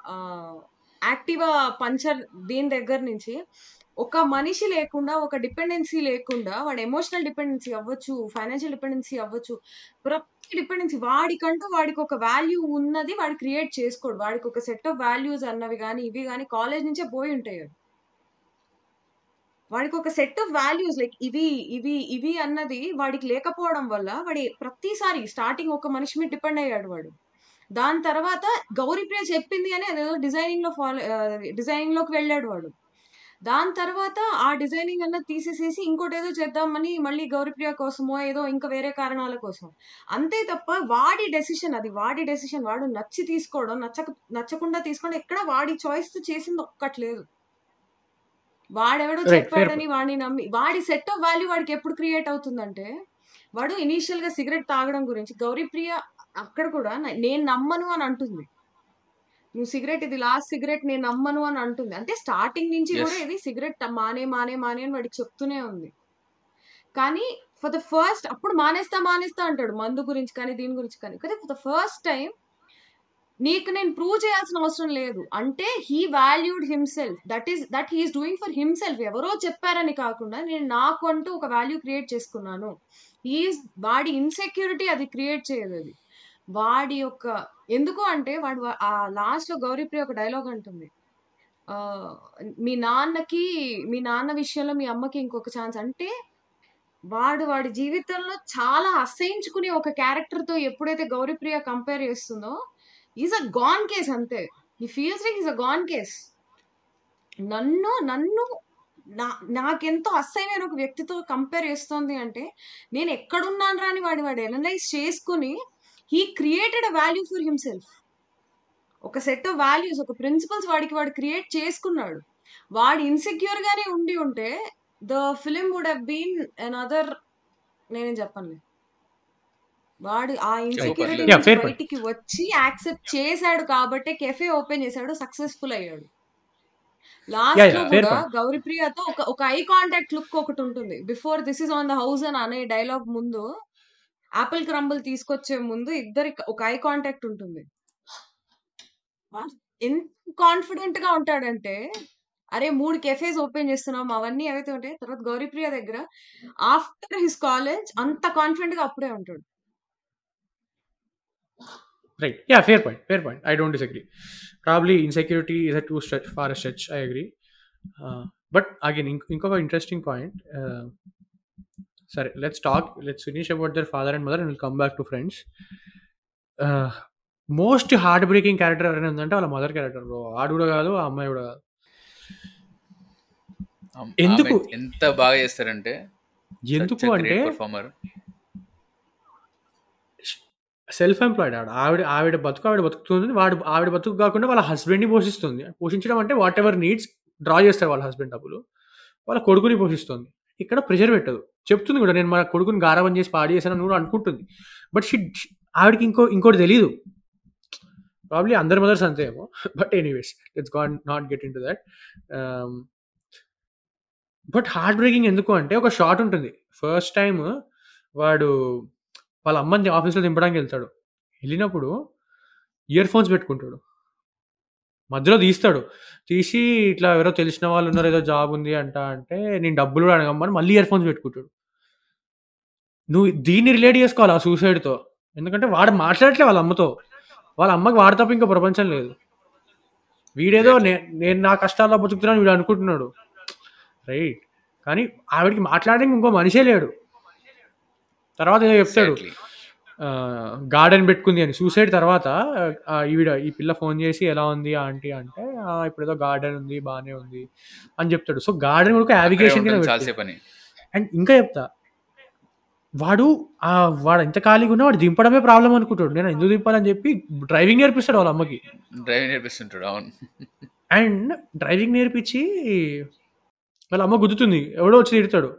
యాక్టివా పంచర్ దీని దగ్గర నుంచి ఒక మనిషి లేకుండా ఒక డిపెండెన్సీ లేకుండా వాడు ఎమోషనల్ డిపెండెన్సీ అవ్వచ్చు ఫైనాన్షియల్ డిపెండెన్సీ అవ్వచ్చు ప్రతి డిపెండెన్సీ వాడికంటూ వాడికి ఒక వాల్యూ ఉన్నది వాడు క్రియేట్ చేసుకోడు వాడికి ఒక సెట్ ఆఫ్ వాల్యూస్ అన్నవి కానీ ఇవి కానీ కాలేజ్ నుంచే పోయి ఉంటాయి అవి. వాడికి ఒక సెట్ ఆఫ్ వాల్యూస్ లైక్ ఇవి ఇవి ఇవి అన్నది వాడికి లేకపోవడం వల్ల వాడి ప్రతిసారి స్టార్టింగ్ ఒక మనిషి మీద డిపెండ్ అయ్యాడు వాడు దాని తర్వాత గౌరీప్రియ చెప్పింది అని అదేదో డిజైనింగ్ లో ఫాలో డిజైనింగ్ లోకి వెళ్ళాడు వాడు దాని తర్వాత ఆ డిజైనింగ్ అన్నది తీసేసేసి ఇంకోటి ఏదో చేద్దామని మళ్ళీ గౌరీప్రియ కోసమో ఏదో ఇంకా వేరే కారణాల కోసం అంతే తప్ప వాడి డెసిషన్ అది వాడి డెసిషన్ వాడు నచ్చి తీసుకోవడం నచ్చక నచ్చకుండా తీసుకోవడం ఎక్కడ వాడి చాయిస్ చేసింది ఒక్కట్లేదు వాడెవడో Right, fair చెప్పాడని వాడిని నమ్మి వాడి సెట్ ఆఫ్ వాల్యూ వాడికి ఎప్పుడు క్రియేట్ అవుతుందంటే వాడు ఇనీషియల్ గా సిగరెట్ తాగడం గురించి గౌరీప్రియ అక్కడ కూడా న- నేను నమ్మను అని అంటుంది నువ్వు సిగరెట్ ఇది లాస్ట్ సిగరెట్ నేను నమ్మను అని అంటుంది అంటే స్టార్టింగ్ నుంచి Yes. కూడా ఇది సిగరెట్ మానే మానే మానే అని వాడికి చెప్తూనే ఉంది కానీ ఫర్ ద ఫస్ట్ అప్పుడు మానేస్తా మానేస్తా అంటాడు మందు గురించి కానీ దీని గురించి కానీ కానీ ఫర్ ద ఫస్ట్ టైం నీకు నేను ప్రూవ్ చేయాల్సిన అవసరం లేదు అంటే he valued himself that is that he's doing for himself ఎవరో చెప్పారని కాకుండా నేను నాకు అంటూ ఒక వాల్యూ క్రియేట్ చేసుకున్నాను హీఈస్ వాడి ఇన్సెక్యూరిటీ అది క్రియేట్ చేయదు అది వాడి యొక్క ఎందుకు అంటే వాడు వా- ఆ లాస్ట్ లో గౌరీప్రియ ఒక డైలాగ్ అంటుంది ఆ, మీ నాన్నకి మీ నాన్న విషయంలో మీ అమ్మకి ఇంకొక ఛాన్స్ అంటే వాడు వాడి జీవితంలో చాలా అసహించుకునే ఒక క్యారెక్టర్ తో ఎప్పుడైతే గౌరీప్రియ కంపేర్ చేస్తుందో ఈజ్ అ గాన్ కేస్ అంతే ఈ feels like is a gone case నన్ను నన్ను నా నాకెంతో అసహ్యమైన ఒక వ్యక్తితో కంపేర్ చేస్తోంది అంటే నేను ఎక్కడున్నాను రాని వాడి వాడు అనలైజ్ చేసుకుని he created a value for himself ఒక సెట్ ఆఫ్ వాల్యూస్ ఒక ప్రిన్సిపల్స్ వాడికి వాడు క్రియేట్ చేసుకున్నాడు వాడు ఇన్సెక్యూర్ గానే ఉండి ఉంటే the film would have been another నేనేం చెప్పనులే వాడు ఆ ఇన్సెక్యూరిటీ Yeah, fair నుంచి point. బయటికి వచ్చి యాక్సెప్ట్ చేశాడు కాబట్టి కెఫే ఓపెన్ చేశాడు సక్సెస్ఫుల్ అయ్యాడు లాస్ట్ Yeah, లో yeah, fair కూడా point. గౌరీప్రియతో ఒక ఒక ఐ కాంటాక్ట్ లుక్ ఒకటి ఉంటుంది before this is on the house అని అనే డైలాగ్ ముందు ఆపిల్ క్రంబుల్ తీసుకొచ్చే ముందు ఇద్దరి ఒక ఐ కాంటాక్ట్ ఉంటుంది వాడు ఎంత కాన్ఫిడెంట్ గా ఉంటాడంటే అరే మూడు కెఫేస్ ఓపెన్ చేస్తున్నాం అవన్నీ ఏవైతే ఉంటాయి తర్వాత గౌరీప్రియ దగ్గర ఆఫ్టర్ హిస్ కాలేజ్ అంత కాన్ఫిడెంట్ గా అప్పుడే ఉంటాడు Right. Yeah, fair point. Fair point. I don't disagree. Probably insecurity is a too stretch, far a stretch. I agree. Uh, but again, in- ఇంకొక ఇంట్రెస్టింగ్ పాయింట్ సరే let's talk let's finish about their father and mother and will come back to friends most heart breaking character ఎవరైనా ఉందంటే వాళ్ళ mother character ఆడు కూడా కాదు ఆ అమ్మాయి కూడా కాదు ఆమె ఎందుకు? ఎంత బాగా చేస్తారంటే ఎందుకు అంటే పర్ఫార్మర్ సెల్ఫ్ ఎంప్లాయిడ్ ఆవిడ ఆవిడ ఆవిడ బతుకు ఆవిడ బతుకుతుంది వాడు ఆవిడ బతుకు కాకుండా వాళ్ళ హస్బెండ్ని పోషిస్తుంది పోషించడం అంటే వాట్ ఎవర్ నీడ్స్ డ్రా చేస్తారు వాళ్ళ హస్బెండ్ డబ్బులు వాళ్ళ కొడుకుని పోషిస్తుంది ఇక్కడ ప్రెషర్ పెట్టదు చెప్తుంది కూడా నేను మన కొడుకుని గారవం చేసి పాడి చేశాను నువ్వు అనుకుంటుంది బట్ షీ ఆవిడకి ఇంకో ఇంకోటి తెలియదు ప్రాబ్లీ అందరి మదర్స్ అంతే ఏమో but anyways it's got not get in to that but heart breaking ఎందుకు అంటే ఒక షాట్ ఉంటుంది ఫస్ట్ టైం వాడు వాళ్ళ అమ్మని ఆఫీస్లో దింపడానికి వెళ్తాడు వెళ్ళినప్పుడు ఇయర్ ఫోన్స్ పెట్టుకుంటాడు మధ్యలో తీస్తాడు తీసి ఇట్లా ఎవరో తెలిసిన వాళ్ళు ఉన్నారు ఏదో జాబ్ ఉంది అంట అంటే నేను డబ్బులు కూడా అడగమ్మని మళ్ళీ ఇయర్ ఫోన్స్ పెట్టుకుంటాడు నువ్వు దీన్ని రిలేట్ చేసుకోవాలి ఆ సూసైడ్తో ఎందుకంటే వాడు మాట్లాడట్లే వాళ్ళ అమ్మతో వాళ్ళ అమ్మకి వాడు తప్ప ఇంకా ప్రపంచం లేదు వీడేదో నే- నేను నా కష్టాల్లో బతుకుతున్నాను వీడు అనుకుంటున్నాడు రైట్ కానీ ఆవిడకి మాట్లాడడానికి ఇంకో మనిషే లేడు తర్వాత ఏదో చెప్తాడు Exactly. గార్డెన్ పెట్టుకుంది అని సూసైడ్ తర్వాత ఆ, ఈవిడ ఈ పిల్ల ఫోన్ చేసి ఎలా ఉంది ఆంటీ అంటే "ఆ, ఇప్పుడు ఏదో గార్డెన్ ఉంది బాగానే ఉంది అని చెప్తాడు సో గార్డెన్ కూడా అక్కడే యావిగేషన్ ఉంటుంది చాలాసేపు అని అండ్ ఇంకా చెప్తా వాడు ఆ వాడు ఎంత ఖాళీగా ఉన్నా వాడు దింపడమే ప్రాబ్లం అనుకుంటాడు నేను ఎందుకు దింపాలని చెప్పి డ్రైవింగ్ నేర్పిస్తాడు వాళ్ళ అమ్మకి డ్రైవింగ్ నేర్పిస్తుంటాడు అవును అండ్ డ్రైవింగ్ నేర్పించి వాళ్ళ అమ్మ గుద్దుతుంది ఎవడో వచ్చి తిడతాడు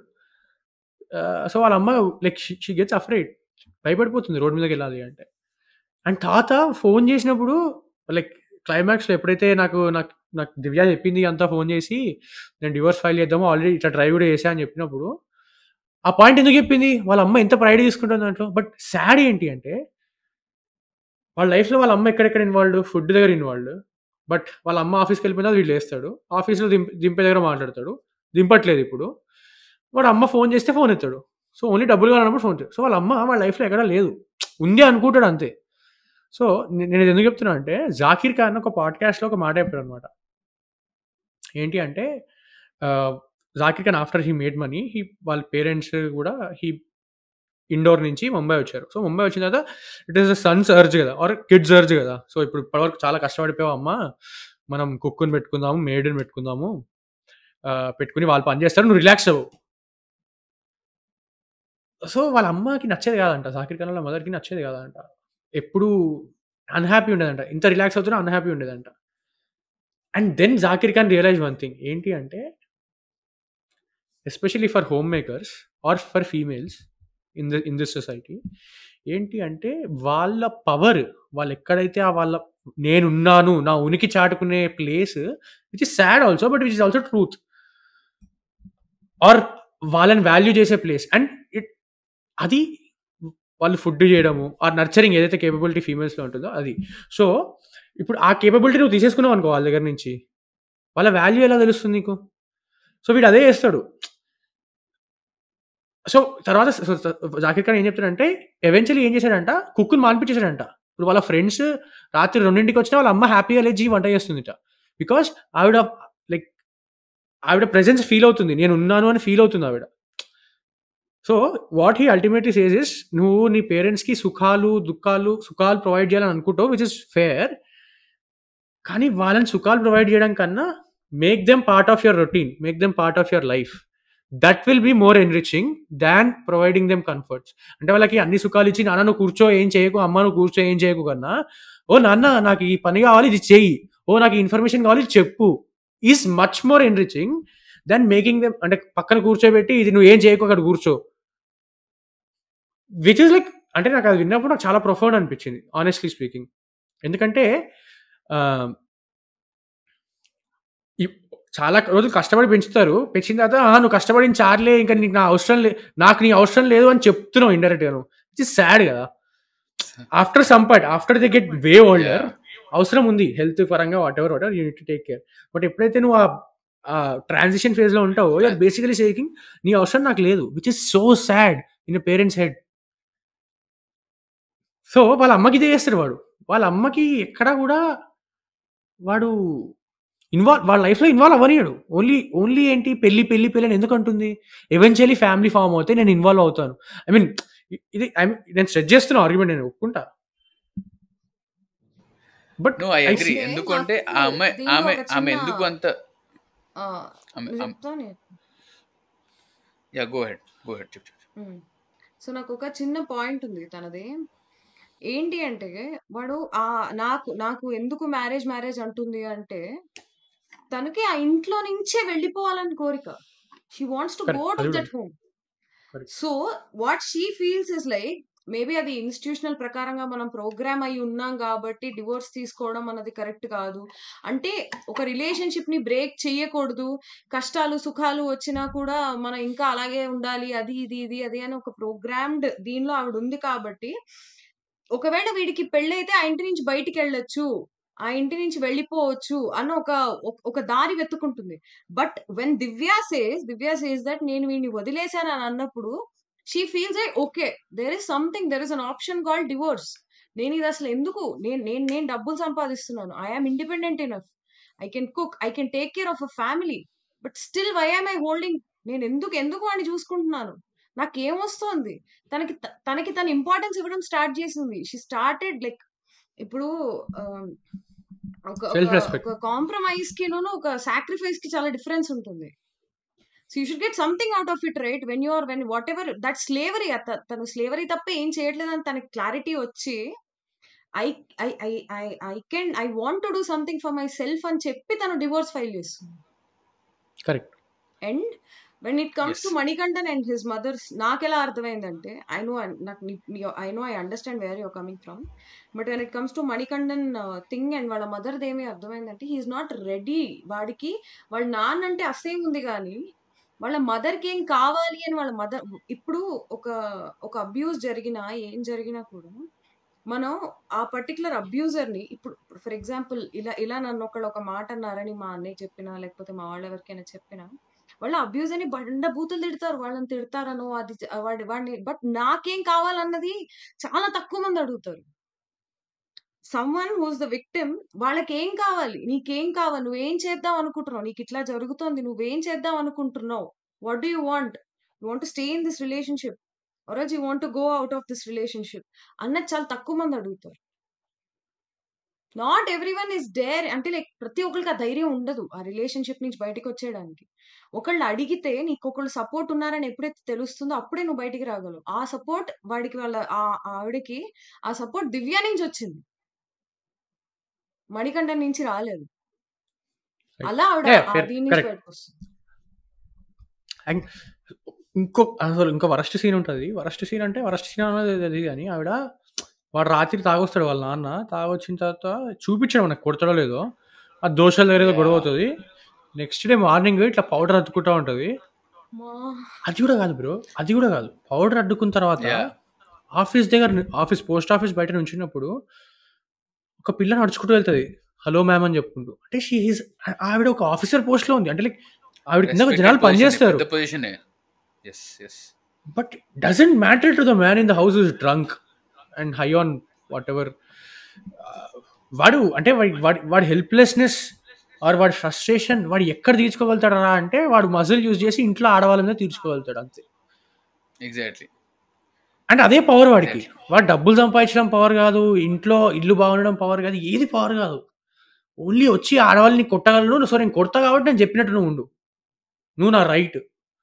సో వాళ్ళ అమ్మ లైక్ షీ గెట్స్ అఫ్రైడ్ భయపడిపోతుంది రోడ్ మీదకి వెళ్ళాలి అంటే అండ్ తాత ఫోన్ చేసినప్పుడు లైక్ క్లైమాక్స్లో ఎప్పుడైతే నాకు నాకు నాకు దివ్య చెప్పింది అంతా ఫోన్ చేసి నేను డివోర్స్ ఫైల్ చేద్దాము ఆల్రెడీ ఇట్లా డ్రైవ్ కూడా చేశా అని చెప్పినప్పుడు ఆ పాయింట్ ఎందుకు చెప్పింది వాళ్ళ అమ్మ ఎంత ప్రైడ్ తీసుకుంటుంది దాంట్లో బట్ సాడ్ ఏంటి అంటే వాళ్ళ లైఫ్లో వాళ్ళ అమ్మ ఎక్కడెక్కడ ఇన్వాల్వ్ ఫుడ్ దగ్గర ఇన్వాల్వ్ బట్ వాళ్ళ అమ్మ ఆఫీస్కి వెళ్ళిపోయినా వీళ్ళు వేస్తాడు ఆఫీస్లో దింప దింపే దగ్గర మాట్లాడతాడు దింపట్లేదు ఇప్పుడు వాడు అమ్మ ఫోన్ చేస్తే ఫోన్ ఎత్తాడు సో ఓన్లీ డబ్బులు కావాలన్నప్పుడు ఫోన్ సో వాళ్ళ అమ్మ వాళ్ళ లైఫ్లో ఎక్కడా లేదు ఉంది అనుకుంటాడు అంతే సో నే- నేను ఇది ఎందుకు చెప్తున్నా అంటే జాకీర్ ఖాన్ ఒక పాడ్కాస్ట్లో ఒక మాట చెప్పాడు అనమాట ఏంటి అంటే ఆ, Zakir Khan after he made money he వాళ్ళ పేరెంట్స్ కూడా హీ ఇండోర్ నుంచి ముంబై వచ్చారు సో ముంబై వచ్చిన తర్వాత ఇట్ ఈస్ సన్స్ అర్జ్ కదా ఆర్ కిడ్స్ అర్జ్ కదా సో ఇప్పుడు ఇప్పటివరకు చాలా కష్టపడిపోయావు అమ్మ మనం కుక్కుని పెట్టుకుందాము మేడ్ని పెట్టుకుందాము ఆ, పెట్టుకుని వాళ్ళు పని చేస్తారు నువ్వు రిలాక్స్ అవ్వు సో వాళ్ళ అమ్మకి నచ్చేది కాదంట జాకిర్ ఖాన్ వాళ్ళ మదర్కి నచ్చేది కాదంట ఎప్పుడు అన్హ్యాపీ ఉండేదంట ఇంత రిలాక్స్ అవుతున్నా అన్హ్యాపీ ఉండేదంట and then Zakir Khan realise one thing ఏంటి అంటే especially for home makers or for females in the in this society ఏంటి అంటే వాళ్ళ పవర్ వాళ్ళు ఎక్కడైతే ఆ వాళ్ళ నేనున్నాను నా ఉనికి చాటుకునే place which is sad also but which is also truth or వాళ్ళని వాల్యూ చేసే ప్లేస్ అండ్ ఇట్ అది వాళ్ళు ఫుడ్ చేయడము ఆ నర్చరింగ్ ఏదైతే కేపబిలిటీ ఫీమేల్స్లో ఉంటుందో అది సో ఇప్పుడు ఆ కేపబిలిటీ నువ్వు తీసేసుకున్నావు అనుకో వాళ్ళ దగ్గర నుంచి వాళ్ళ వాల్యూ ఎలా తెలుస్తుంది నీకు సో వీడు అదే చేస్తాడు సో తర్వాత స- స- జాకిర్ ఖాన్ ఏం చెప్తాడంటే ఎవెన్చువల్లీ ఏం చేశాడంట కుక్కుని మాన్పించేశాడంట ఇప్పుడు వాళ్ళ ఫ్రెండ్స్ రాత్రి రెండింటికి వచ్చినా వాళ్ళ అమ్మ హ్యాపీగా లేచి వంట చేస్తుందిట బికాస్ ఆవిడ లైక్ ఆవిడ ప్రెజెన్స్ ఫీల్ అవుతుంది నేను ఉన్నాను అని ఫీల్ అవుతుంది ఆవిడ so what he ultimately says is నువ్వు నీ పేరెంట్స్కి సుఖాలు దుఃఖాలు సుఖాలు ప్రొవైడ్ చేయాలని అనుకుంటావు విచ్ ఇస్ ఫేర్ కానీ వాళ్ళని సుఖాలు ప్రొవైడ్ చేయడం కన్నా make them part of your routine make them part of your life that will be more enriching than providing them comforts అంటే వాళ్ళకి అన్ని సుఖాలు ఇచ్చి నాన్న నువ్వు కూర్చో ఏం చేయకు అమ్మ నువ్వు కూర్చో ఏం చేయకు కన్నా ఓ నాన్న నాకు ఈ పని కావాలి ఇది చెయ్యి ఓ నాకు ఇన్ఫర్మేషన్ కావాలి ఇది చెప్పు is much more enriching then making them అంటే పక్కన కూర్చోబెట్టి ఇది నువ్వు ఏం చేయకు అక్కడ కూర్చో విచ్ ఇస్ లైక్ అంటే నాకు అది విన్నప్పుడు నాకు చాలా ప్రొఫౌండ్ అనిపించింది ఆనెస్ట్లీ స్పీకింగ్ ఎందుకంటే ఆ, ఈ- చాలా రోజులు కష్టపడి పెంచుతారు పెంచిన తర్వాత "ఆ, నువ్వు కష్టపడిన చార్లే ఇంకా నీకు నా అవసరం లేదు నాకు నీ అవసరం లేదు అని చెప్తున్నావు ఇండైరెక్ట్ గా నువ్వు ఇట్ ఇస్ సాడ్ కదా ఆఫ్టర్ సంపట్ after the get way older అవసరం ఉంది హెల్త్ పరంగా whatever whatever you to take care but ఎప్పుడైతే నువ్వు ఆ ట్రాన్సిషన్ ఫేజ్ లో ఉంటావో యూఆర్ బేసికలీ సేకింగ్ నీ అవసరం నాకు లేదు which is so sad in parents head so వాళ్ళ అమ్మకి ఇదే చేస్తాడు వాడు వాళ్ళ అమ్మకి ఎక్కడా కూడా వాడు ఇన్వాల్వ్ వాళ్ళ లైఫ్లో ఇన్వాల్వ్ అవ్వనియడు ఓన్లీ ఓన్లీ ఏంటి పెళ్లి పెళ్లి పెళ్లి అని ఎందుకు అంటుంది ఎవెన్చువల్లీ ఫ్యామిలీ ఫామ్ అవుతే నేను ఇన్వాల్వ్ అవుతాను ఐ మీన్ ఇది ఐ మీన్ నేను సెట్ చేస్తున్న ఆర్గ్యుమెంట్ నేను ఒప్పుకుంటా but no I I agree see. ఎందుకంటే ఆ నాకు అమ్మాయి దీనిలో ఆమె ఒక ఆమె చిన్న- ఎందుకు అంత ఆ, ఆమె నువ్వు చెప్తావా నేను? Yeah go ahead go ahead చెప్పు చెప్పు. ఉమ్. సో నాకు ఒక చిన్న పాయింట్ ఉంది తనది ఏంటి అంటే వాడు ఆ నాకు నాకు ఎందుకు మ్యారేజ్ మ్యారేజ్ అంటుంది అంటే తనకి ఆ ఇంట్లో నుంచే వెళ్ళిపోవాలని కోరిక she wants to Correct. Go to అది that home Correct. So what she feels is like maybe అది ఇన్‌స్టిట్యూషనల్ ప్రకారంగా మనం ప్రోగ్రామ్ అయ్యి ఉన్నాం గాబట్టి డివోర్స్ తీసుకోవడం అన్నది కరెక్ట్ కాదు. అంటే ఒక రిలేషన్‌షిప్‌ని బ్రేక్ చెయ్యకూడదు. కష్టాలు, సుఖాలు వచ్చినా కూడా మనం ఇంకా అలాగే ఉండాలి. అది, ఇది, ఇది, అది అని ఒక ప్రోగ్రామ్డ్ దీనిలో ఆవిడుంది కాబట్టి, ఒకవేళ వీడికి పెళ్లయితే ఆ ఇంటి నుంచి బయటికెళ్ళొచ్చు. ఆ ఇంటి నుంచి వెళ్ళిపోవచ్చు అన్న ఒక ఒక్ ఒక దారి వెతుక్కుంటుంది. But when Divya says, Divya says that నేను వీడిని వదిలేసాను అని అన్నప్పుడు, she feels like okay. There is something there is an option called divorce. నేను ఇది అసలు ఎందుకు? నేను నేను నేను డబ్బులు సంపాదిస్తున్నాను. I am independent enough. I can cook. I can take care of a family. But still why am I holding నేను ఎందుకు ఎందుకు వాడిని చూసుకుంటున్నాను? నాకేమొస్తోంది? తనకి త తనకి తను ఇంపార్టెన్స్ ఇవ్వడం స్టార్ట్ చేసింది. షీ స్టార్టెడ్ లైక్ ఇప్పుడు ఆహ్, ఒక ఒక సెల్ఫ్ రెస్పెక్ట్. ఒక కాంప్రమైజ్‌కిను ఒక సాక్రిఫైస్‌కి చాలా డిఫరెన్స్ ఉంటుంది. So, you should get something out of it right. When you are when whatever that slavery త తను స్లేవరీ తప్ప ఏం చేయట్లేదని తనకి క్లారిటీ వచ్చి I I I I I can I want to do something for myself అని చెప్పి తను డివోర్స్ ఫైల్ చేస్తుంది. Correct. And when it comes yes. To Manikandan and his mothers నాకెలా అర్థమైందంటే ఐ నో నాకు ని ని I know I understand where you are coming from. But when it comes to Manikandan thing and వాళ్ళ మదర్‌దేమి అర్థమైందంటే హి ఈస్ నాట్ రెడీ. వాడికి వాళ్ళ నాన్న అంటే అసహ్యం ఉంది గానీ, వాళ్ళ మదర్‌కి ఏం కావాలి అని వాళ్ళ మదర్ ఇప్పుడు ఒక ఒక అబ్యూజ్ జరిగినా, ఏం జరిగినా కూడా మనం ఆ పర్టిక్యులర్ అబ్యూజర్‌ని ఇప్పుడు ఫర్ ఎగ్జాంపుల్ ఇలా ఇలా నన్ను ఒకళ్ళు ఒక మాట అన్నారని మా అన్నయ్య చెప్పినా, లేకపోతే మా వాళ్ళు ఎవరికైనా చెప్పినా, వాళ్ళు అబ్యూజర్‌ని బండ బూతులు తిడతారు. వాళ్ళని తిడతారనో అది చ వాడి వాడిని బట్ నాకేం కావాలన్నది చాలా తక్కువ మంది అడుగుతారు. Someone who is the victim వాళ్ళకేం కావాలి? నీకేం కావాలి? నువ్వేం చేద్దాం అనుకుంటున్నావు? నీకిట్లా జరుగుతోంది. నువ్వేం చేద్దాం అనుకుంటున్నావు? What do you want? You want to stay in this relationship or else you want to go out of this relationship అన్నది చాలా తక్కువ మంది అడుగుతారు. నాట్ ఎవ్రీవన్ ఈస్ డేర్ అంటే లైక్ ప్రతి ఒక్కళ్ళకి ఆ ధైర్యం ఉండదు. ఆ రిలేషన్‌షిప్ నుంచి బయటికొచ్చేయడానికి. ఒకళ్ళు అడిగితే నీకొకళ్ళు సపోర్ట్ ఉన్నారని ఎప్పుడైతే తెలుస్తుందో అప్పుడే నువ్వు బయటికి రాగలవు. ఆ సపోర్ట్ వాడికి వాళ్ళ ఆహ్, ఆవిడకి ఆ సపోర్ట్ దివ్య నుంచొచ్చింది. మణికంఠన్ నుంచి రాలేదు. రైట్. అలా ఆవిడ యాహ్! ఆ ఫెయిర్. దీని నుంచి కరెక్ట్. బయటకొస్తుంది. అండ్ ఇంకో అసలు ఇంకో వరస్ట్ సీన్ ఉంటది. వరస్ట్ సీన్ అంటే వరస్ట్ సీన్ అనేది అది గాని ఆవిడ వాడు రాత్రి తాగొస్తాడు వాళ్ళ నాన్న. తాగొచ్చిన తర్వాత చూపించడు మనకు కొడతాడో లేదో. ఆ దోశల దగ్గర ఏదో గొడవ యాహ్! అవుతది. నెక్స్ట్ డే మార్నింగ్ ఇట్లా పౌడర్ అద్దుకుంటా ఉంటది. అమ్మా! అది కూడా కాదు బ్రో. అది కూడా కాదు. పౌడర్ అద్దుకున్న తర్వాత యాహ్! ఆఫీస్ దగ్గర ని ఆఫీస్ పోస్ట్ ఆఫీస్ బయట నుంచున్నప్పుడు ఒక పిల్ల నడుచుకుంటూ వెళ్తది. హలో మ్యామ్ అని చెప్పుకుంటూ. అంటే షీ ఈస్ ఆవిడ ఒక ఆఫీసర్ పోస్ట్‌లో ఉంది. అంటే లైక్ ఆవిడ కింద రెస్పెక్టెడ్ జనాలు పని పొజిషనే. చేస్తారు. పెద్ద పొజిషనే. Yes. Yes. But doesn't matter to the man in the house is drunk and high on whatever ah, వాడు అంటే వాడి వాడి వాడి హెల్ప్‌లెస్‌నెస్ ఆర్ వాడి ఫ్రస్ట్రేషన్ వాడు ఎక్కడ తీర్చుకోగలుగుతాడురా అంటే వాడు మజిల్ యూజ్ చేసి ఇంట్లో ఆడవాళ్ళ మీద తీర్చుకోగలుగుతాడు అంతే. ఎగ్జాక్ట్‌లీ. అంటే అదే పవర్ వాడికి. ఎగ్జాక్ట్‌లీ. వాడు డబ్బులు సంపాదించడం పవర్ కాదు. ఇంట్లో ఇల్లు బాగుండడం పవర్ కాదు. ఏది పవర్ కాదు. ఓన్లీ వచ్చి ఆడవాళ్ళని కొట్టగలను. సో నేను కొడతా కాబట్టి నేను చెప్పినట్టు నువ్వు ఉండు. నువ్వు నా రైట్.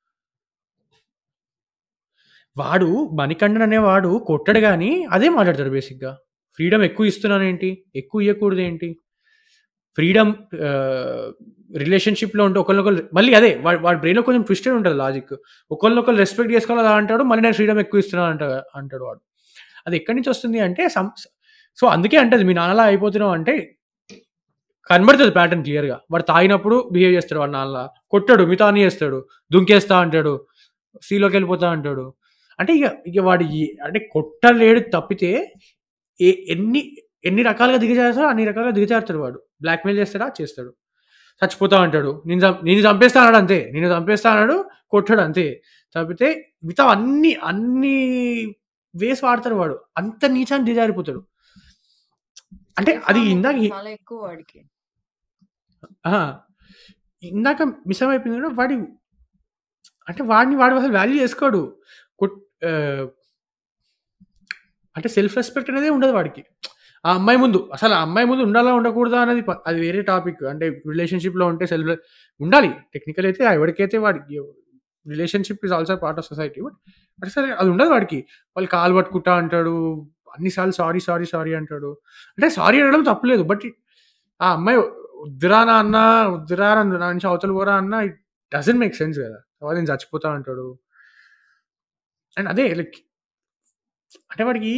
వాడు మణికంఠన్ అనేవాడు కొట్టడు గానీ అదే మాట్లాడతాడు బేసిక్‌గా. ఫ్రీడమ్ ఎక్కువ ఇస్తున్నానేంటి? ఎక్కువ ఇయ్యకూడదేంటి? ఫ్రీడమ్ ఆహ్, రిలేషన్‌షిప్‌లో ఉంటే ఒకళ్ళనొకళ్ళు మళ్ళీ అదే వాడి వాడి బ్రెయిన్‌లో కొంచెం ట్విస్టెడ్ ఉంటది లాజిక్. ఒకళ్ళనొకళ్ళు రెస్పెక్ట్ చేసుకోవాలి అంటాడు. మళ్ళీ నేను ఫ్రీడమ్ ఎక్కువ ఇస్తున్నాను అంట అంటాడు వాడు. అది ఎక్కడి నుంచి వస్తుంది అంటే సమ్ సో అందుకే అంటది మీ నాన్నలా అయిపోతున్నావు అంటే కనబడుతది ప్యాటర్న్ క్లియర్‌గా. వాడు తాగినప్పుడు బిహేవ్ చేస్తాడు వాడి నాన్నలా. కొట్టడు మిగతా అన్నీ చేస్తాడు. దుంకేస్తా అంటాడు. సీలోకెళ్ళిపోతా అంటాడు. అంటే ఇగ ఇగ వాడు ఈ అంటే కొట్టలేడు తప్పితే ఎ ఎన్ని ఎన్ని రకాలుగా దిగజారుతాడో అన్ని రకాలుగా దిగజారుతాడు వాడు. బ్లాక్‌మెయిల్ చేస్తాడా? చేస్తాడు. చచ్చిపోతా అంటాడు. నేను చం నేను చంపేస్తా అన్నాడు అంతే. నిన్ను చంపేస్తా అన్నాడు. కొట్టాడు అంతే. తప్పితే మిగతా అన్ని అన్ని వేస్ వాడతాడు వాడు. అంత నీచానికి దిగజారిపోతాడు. అంటే సెల్ఫ్ అది హార్మ్ ఇందాక హి చాలా ఎక్కువ వాడికి. ఆ! ఇందాక మిస్ అయిపోయింది కూడా వాడి అంటే వాడిని వాడు అసలు వాల్యూ చేసుకోడు. కొట్ ఆహ్ అంటే సెల్ఫ్ రెస్పెక్ట్ అనేదే ఉండదు వాడికి. ఆ అమ్మాయి ముందు అసలు ఆ అమ్మాయి ముందు ఉండాలా? ఉండకూడదా? అనేది ప అది వేరే టాపిక్. అంటే రిలేషన్‌షిప్‌లో ఉంటే సెల్ఫ్ ఉండాలి. టెక్నికల్ అయితే ఎవరికైతే వాడి relationship is also part of society. But అసలు అది ఉండదు వాడికి. వాళ్ళు కాళ్ళు పట్టుకుంటా అంటాడు. అన్ని సార్లు సారీ, సారీ, సారీ అంటాడు. అంటే సారీ అనడం తప్పులేదు. బట్ ఆ అమ్మాయి వద్దురా నాన్న, వద్దురా నా నుంచి అవతల పోరా అన్నా ఇట్ డజంట్ మేక్ సెన్స్ కదా! తర్వాత నేను చచ్చిపోతా అంటాడు. అండ్ అదే లైక్ అంటే వాడికి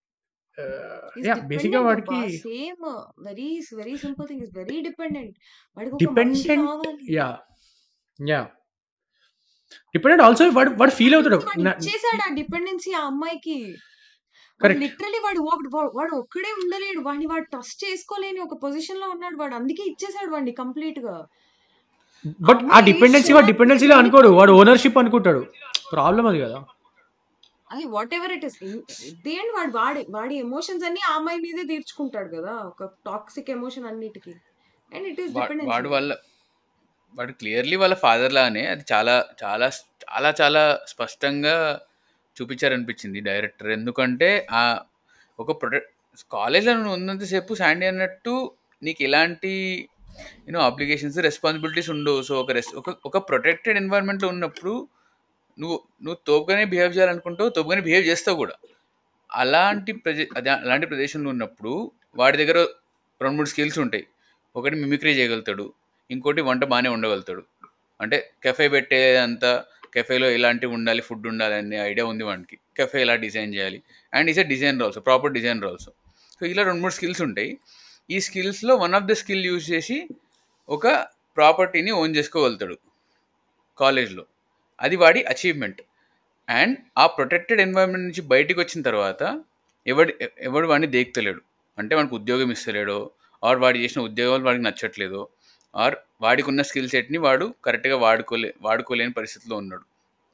ఈస్ యా బేసిక్గా డిపెండెంట్ అబ్బా వాడికి same very very simple thing is very dependent వాడికి ఒక మనిషి డిపెండెంట్ కావాలి యా యా డిపెండెంట్ ఆల్సో వాడు వాడు ఫీల్ అవుతాడు వాడు ఇచ్చేసాడు ఆ డిపెండెన్సీ ఆ అమ్మాయికి వాడు కరెక్ట్ లిటరలీ వాడు ఒకడు- వా- వాడు ఒక్కడే ఉండలేడు వాడిని వాడు ట్రస్ట్ చేసుకోలేని ఒక పొజిషన్ లో ఉన్నాడు వాడు అందుకే ఇచ్చేసాడు వాడిని కంప్లీట్ గా బట్ ఆ అమ్మాయి డిపెండెన్సీ వాడు షాక్ డిపెండెన్సీలో అనుకోడు వాడు ఓనర్షిప్ అనుకుంటాడు ప్రాబ్లం అది కదా అది whatever it is the end వాడు వాడి వాడి ఎమోషన్స్ అన్ని ఆ అమ్మాయి మీదే తీర్చుకుంటాడు కదా ఒక టాక్సిక్ ఎమోషన్ అన్నిటికి అండ్ ఇట్ ఈస్ వా- డిపెండెన్సీ వాడు వాళ్ళ వాడు క్లియర్లీ వాళ్ళ ఫాదర్ లానే అది చాలా చాలా చాలా చాలా స్పష్టంగా చూపించారనిపించింది డైరెక్టర్ ఎందుకంటే ఆ ఒక ప్రొటెక్ట్ కాలేజ్లో నువ్వు ఉన్నంతసేపు శాండీ అన్నట్టు నీకు ఎలాంటి యూనో అప్లికేషన్స్ రెస్పాన్సిబిలిటీస్ ఉండవు సో ఒక రెస్ ఒక ఒక ప్రొటెక్టెడ్ ఎన్వైరన్మెంట్లో ఉన్నప్పుడు నువ్వు నువ్వు తోపుగానే బిహేవ్ చేయాలనుకుంటావు తోపుగానే బిహేవ్ చేస్తావు కూడా అలాంటి ప్రదే అదే అలాంటి ప్రదేశంలో ఉన్నప్పుడు వాడి దగ్గర రెండు మూడు స్కిల్స్ ఉంటాయి ఒకటి మిమిక్రీ చేయగలుగుతాడు ఇంకోటి వంట బాగానే ఉండగలుగుతాడు అంటే కెఫే పెట్టే అంత కెఫేలో ఎలాంటివి ఉండాలి ఫుడ్ ఉండాలి అనే ఐడియా ఉంది వాడికి కెఫే ఎలా డిజైన్ చేయాలి and is a designer also proper designer also so ఇలా రెండు మూడు స్కిల్స్ ఉంటాయి ఈ స్కిల్స్లో one of the skill use చేసి ఒక ప్రాపర్టీని ఓన్ చేసుకోగలుగుతాడు కాలేజ్లో అది వాడి అచీవ్మెంట్ అండ్ ఆ ప్రొటెక్టెడ్ ఎన్వైరన్మెంట్ నుంచి బయటికి వచ్చిన తర్వాత ఎవడి ఎవడు వాడిని దేక్తలేడు అంటే వాడికి ఉద్యోగం ఇస్తలేడో ఆర్ వాడు చేసిన ఉద్యోగాలు వాడికి నచ్చట్లేదో ఆర్ వాడికి ఉన్న స్కిల్ సెట్ని వాడు కరెక్ట్గా వాడుకోలే వాడుకోలేని పరిస్థితిలో ఉన్నాడు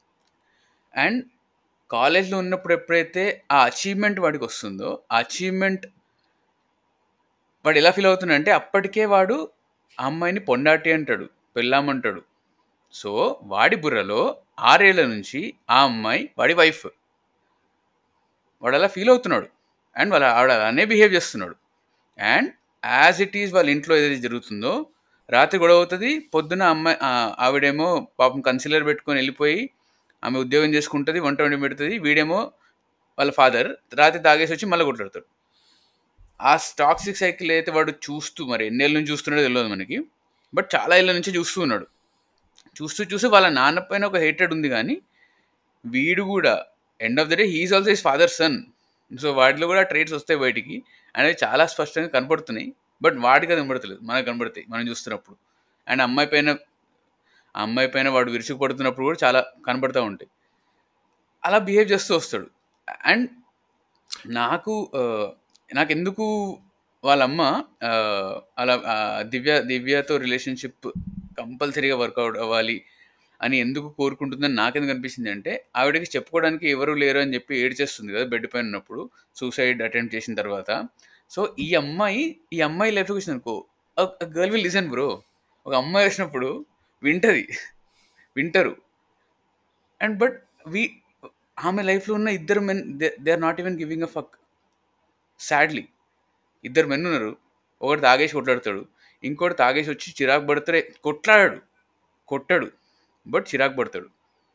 అండ్ కాలేజ్లో ఉన్నప్పుడు ఎప్పుడైతే ఆ అచీవ్మెంట్ వాడికి వస్తుందో ఆ అచీవ్మెంట్ వాడు ఎలా ఫీల్ అవుతున్నాడంటే అప్పటికే వాడు ఆ అమ్మాయిని పొండాటి అంటాడు పెళ్ళామంటాడు సో వాడి బుర్రలో ఆరేళ్ల నుంచి ఆ అమ్మాయి వాడి వైఫ్ వాడు అలా ఫీల్ అవుతున్నాడు అండ్ వాళ్ళ ఆవిడ అలానే బిహేవ్ చేస్తున్నాడు అండ్ యాజ్ ఇట్ ఈజ్ వాళ్ళ ఇంట్లో ఏదైతే జరుగుతుందో రాత్రి గొడవ అవుతుంది పొద్దున అమ్మాయి ఆ, ఆవిడేమో పాపం కన్సిలర్ పెట్టుకొని వెళ్ళిపోయి ఆమె ఉద్యోగం చేసుకుంటుంది వంట వండి పెడుతుంది వీడేమో వాళ్ళ ఫాదర్ రాత్రి తాగేసి వచ్చి మళ్ళీ కొట్లాడతాడు ఆ టాక్సిక్ సైకిల్ అయితే వాడు చూస్తూ మరి ఎన్నేళ్ళ నుంచి చూస్తున్నాడో తెలియదు మనకి బట్ చాలా ఏళ్ళ నుంచి చూస్తూ ఉన్నాడు చూస్తూ చూస్తూ వాళ్ళ నాన్న పైన ఒక హేటెడ్ ఉంది కానీ వీడు కూడా end of the day he's also his father son so వాటిలో కూడా ట్రేడ్స్ వస్తాయి బయటికి అనేవి చాలా స్పష్టంగా కనపడుతున్నాయి బట్ వాటికి అది కనబడతలేదు మనకు కనబడతాయి మనం చూస్తున్నప్పుడు అండ్ అమ్మాయి పైన ఆ అమ్మాయి పైన వాడు విరుచుకు పడుతున్నప్పుడు కూడా చాలా కనబడుతూ ఉంటాయి అలా బిహేవ్ చేస్తూ వస్తాడు అండ్ నాకు ఆ, నాకెందుకు వాళ్ళమ్మ ఆ, అలా ఆ, దివ్య దివ్యతో రిలేషన్షిప్ కంపల్సరీగా వర్కౌట్ అవ్వాలి అని ఎందుకు కోరుకుంటుందని నాకెందుకు అనిపించింది అంటే ఆవిడకి చెప్పుకోవడానికి ఎవరు లేరు అని చెప్పి ఏడ్చేస్తుంది కదా బెడ్ పైన ఉన్నప్పుడు సూసైడ్ అటెంప్ట్ చేసిన తర్వాత సో ఈ అమ్మాయి ఈ అమ్మాయి లైఫ్కి వచ్చింది అనుకో గర్ల్ విల్ లిసన్ బ్రో ఒక అమ్మాయి వచ్చినప్పుడు వింటది వింటరు అండ్ బట్ వి ఆమె లైఫ్లో ఉన్న ఇద్దరు men they are not even giving a fuck sadly ఇద్దరు మెన్ ఉన్నారు ఒకటి తాగేసి కొట్లాడతాడు ఇంకోటి తాగేసి వచ్చి చిరాకు పడితే కొట్లాడాడు కొట్టాడు బట్ చిరాకు పడతాడు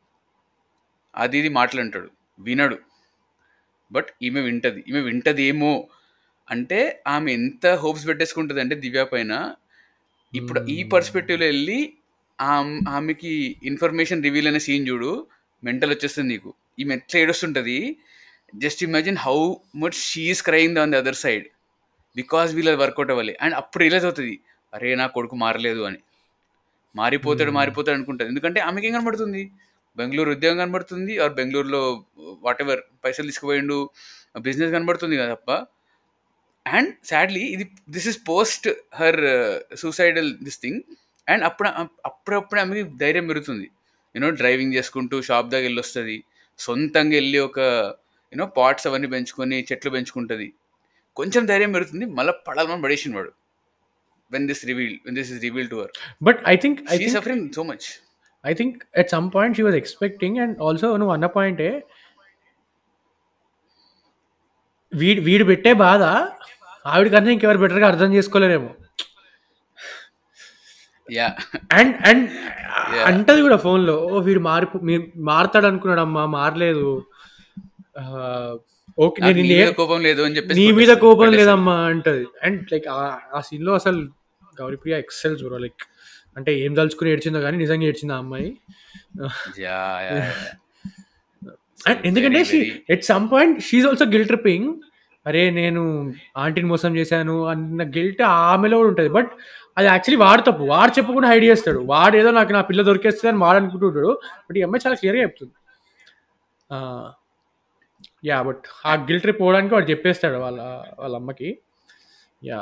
అది ఇది మాట్లాంటాడు వినడు బట్ ఈమె వింటది ఈమె వింటదేమో అంటే ఆమె ఎంత హోప్స్ పెట్టేసుకుంటుంది అంటే దివ్య పైన ఇప్పుడు ఈ పర్స్పెక్టివ్లో వెళ్ళి ఆమ్- ఆమెకి ఇన్ఫర్మేషన్ రివీల్ అనే సీన్ చూడు మెంటల్ వచ్చేస్తుంది నీకు ఈమె ఎట్లా ఏడుస్తుంటుంది just imagine how much she's crying on the other side because వీళ్ళది వర్కౌట్ అవ్వాలి అండ్ అప్పుడు రియలైజ్ అవుతుంది అరే నా కొడుకు మారలేదు అని మారిపోతాడు Hmm. మారిపోతాడు అనుకుంటుంది ఎందుకంటే ఆమెకి ఏం కనబడుతుంది బెంగళూరు ఉద్యోగం కనబడుతుంది ఆర్ బెంగళూరులో వాట్ ఎవర్ పైసలు తీసుకుపోయిండు బిజినెస్ కనబడుతుంది కదా తప్ప అండ్ సాడ్లీ ఇది this is post her suicidal this thing and అప్పుడు అప్పుడప్పుడు ఆమెకి ధైర్యం పెరుగుతుంది యూనో డ్రైవింగ్ చేసుకుంటూ షాప్ దాకా వెళ్ళి వస్తుంది సొంతంగా వెళ్ళి ఒక యూనో పాట్స్ అవన్నీ పెంచుకొని చెట్లు పెంచుకుంటుంది కొంచెం ధైర్యం పెరుగుతుంది మళ్ళీ పడాలని పడేసిన వాడు when this reveal when this is reveal to her but I think I she think suffering so much I think at some point she was expecting and also నువ్వు అన్న పాయింటే వీడు వీడు పెట్టే బాధ ఆవిడకన్నా ఇంకెవరు బెటర్గా అర్థం చేసుకోలేరేమో యా అండ్ అండ్ Yeah. అంటది కూడా ఫోన్లో ఓ వీడు మారిపో మీ- మారతాడు అనుకున్నాడమ్మా మారలేదు ఆ, ఓకే నాకు నేను నీ మీద నిన్నే- కోపం లేదు అని చెప్పేసి నీ మీద కొట్టేస్తుంది, కోపం పెట్టేస్తుంది. లేదమ్మా అంటది అండ్ లైక్ ఆ సీన్ లో అసలు గౌరీప్రియ ఎక్సెల్స్ బ్రో లైక్ అంటే ఏం తలుచుకుని ఏడ్చిందో కానీ నిజంగా ఏడ్చింది ఆ అమ్మాయి యా యా అండ్ ఎందుకంటే very she very at some point she also guilt tripping అరే నేను ఆంటీని మోసం చేశాను అన్న గిల్ట్ ఆమెలో కూడా ఉంటుంది బట్ అది యాక్చువల్లీ వాడు తప్పు వాడు చెప్పకుండా హైడ్ చేస్తాడు వాడు ఏదో నాకు నా పిల్ల దొరికేస్తుంది అని వాడు అనుకుంటుంటాడు బట్ ఈ అమ్మాయి చాలా క్లియర్గా చెప్తుంది యా బట్ ఆ గిల్ ట్రిప్ పోవడానికి వాడు చెప్పేస్తాడు వాళ్ళ వాళ్ళ అమ్మకి యా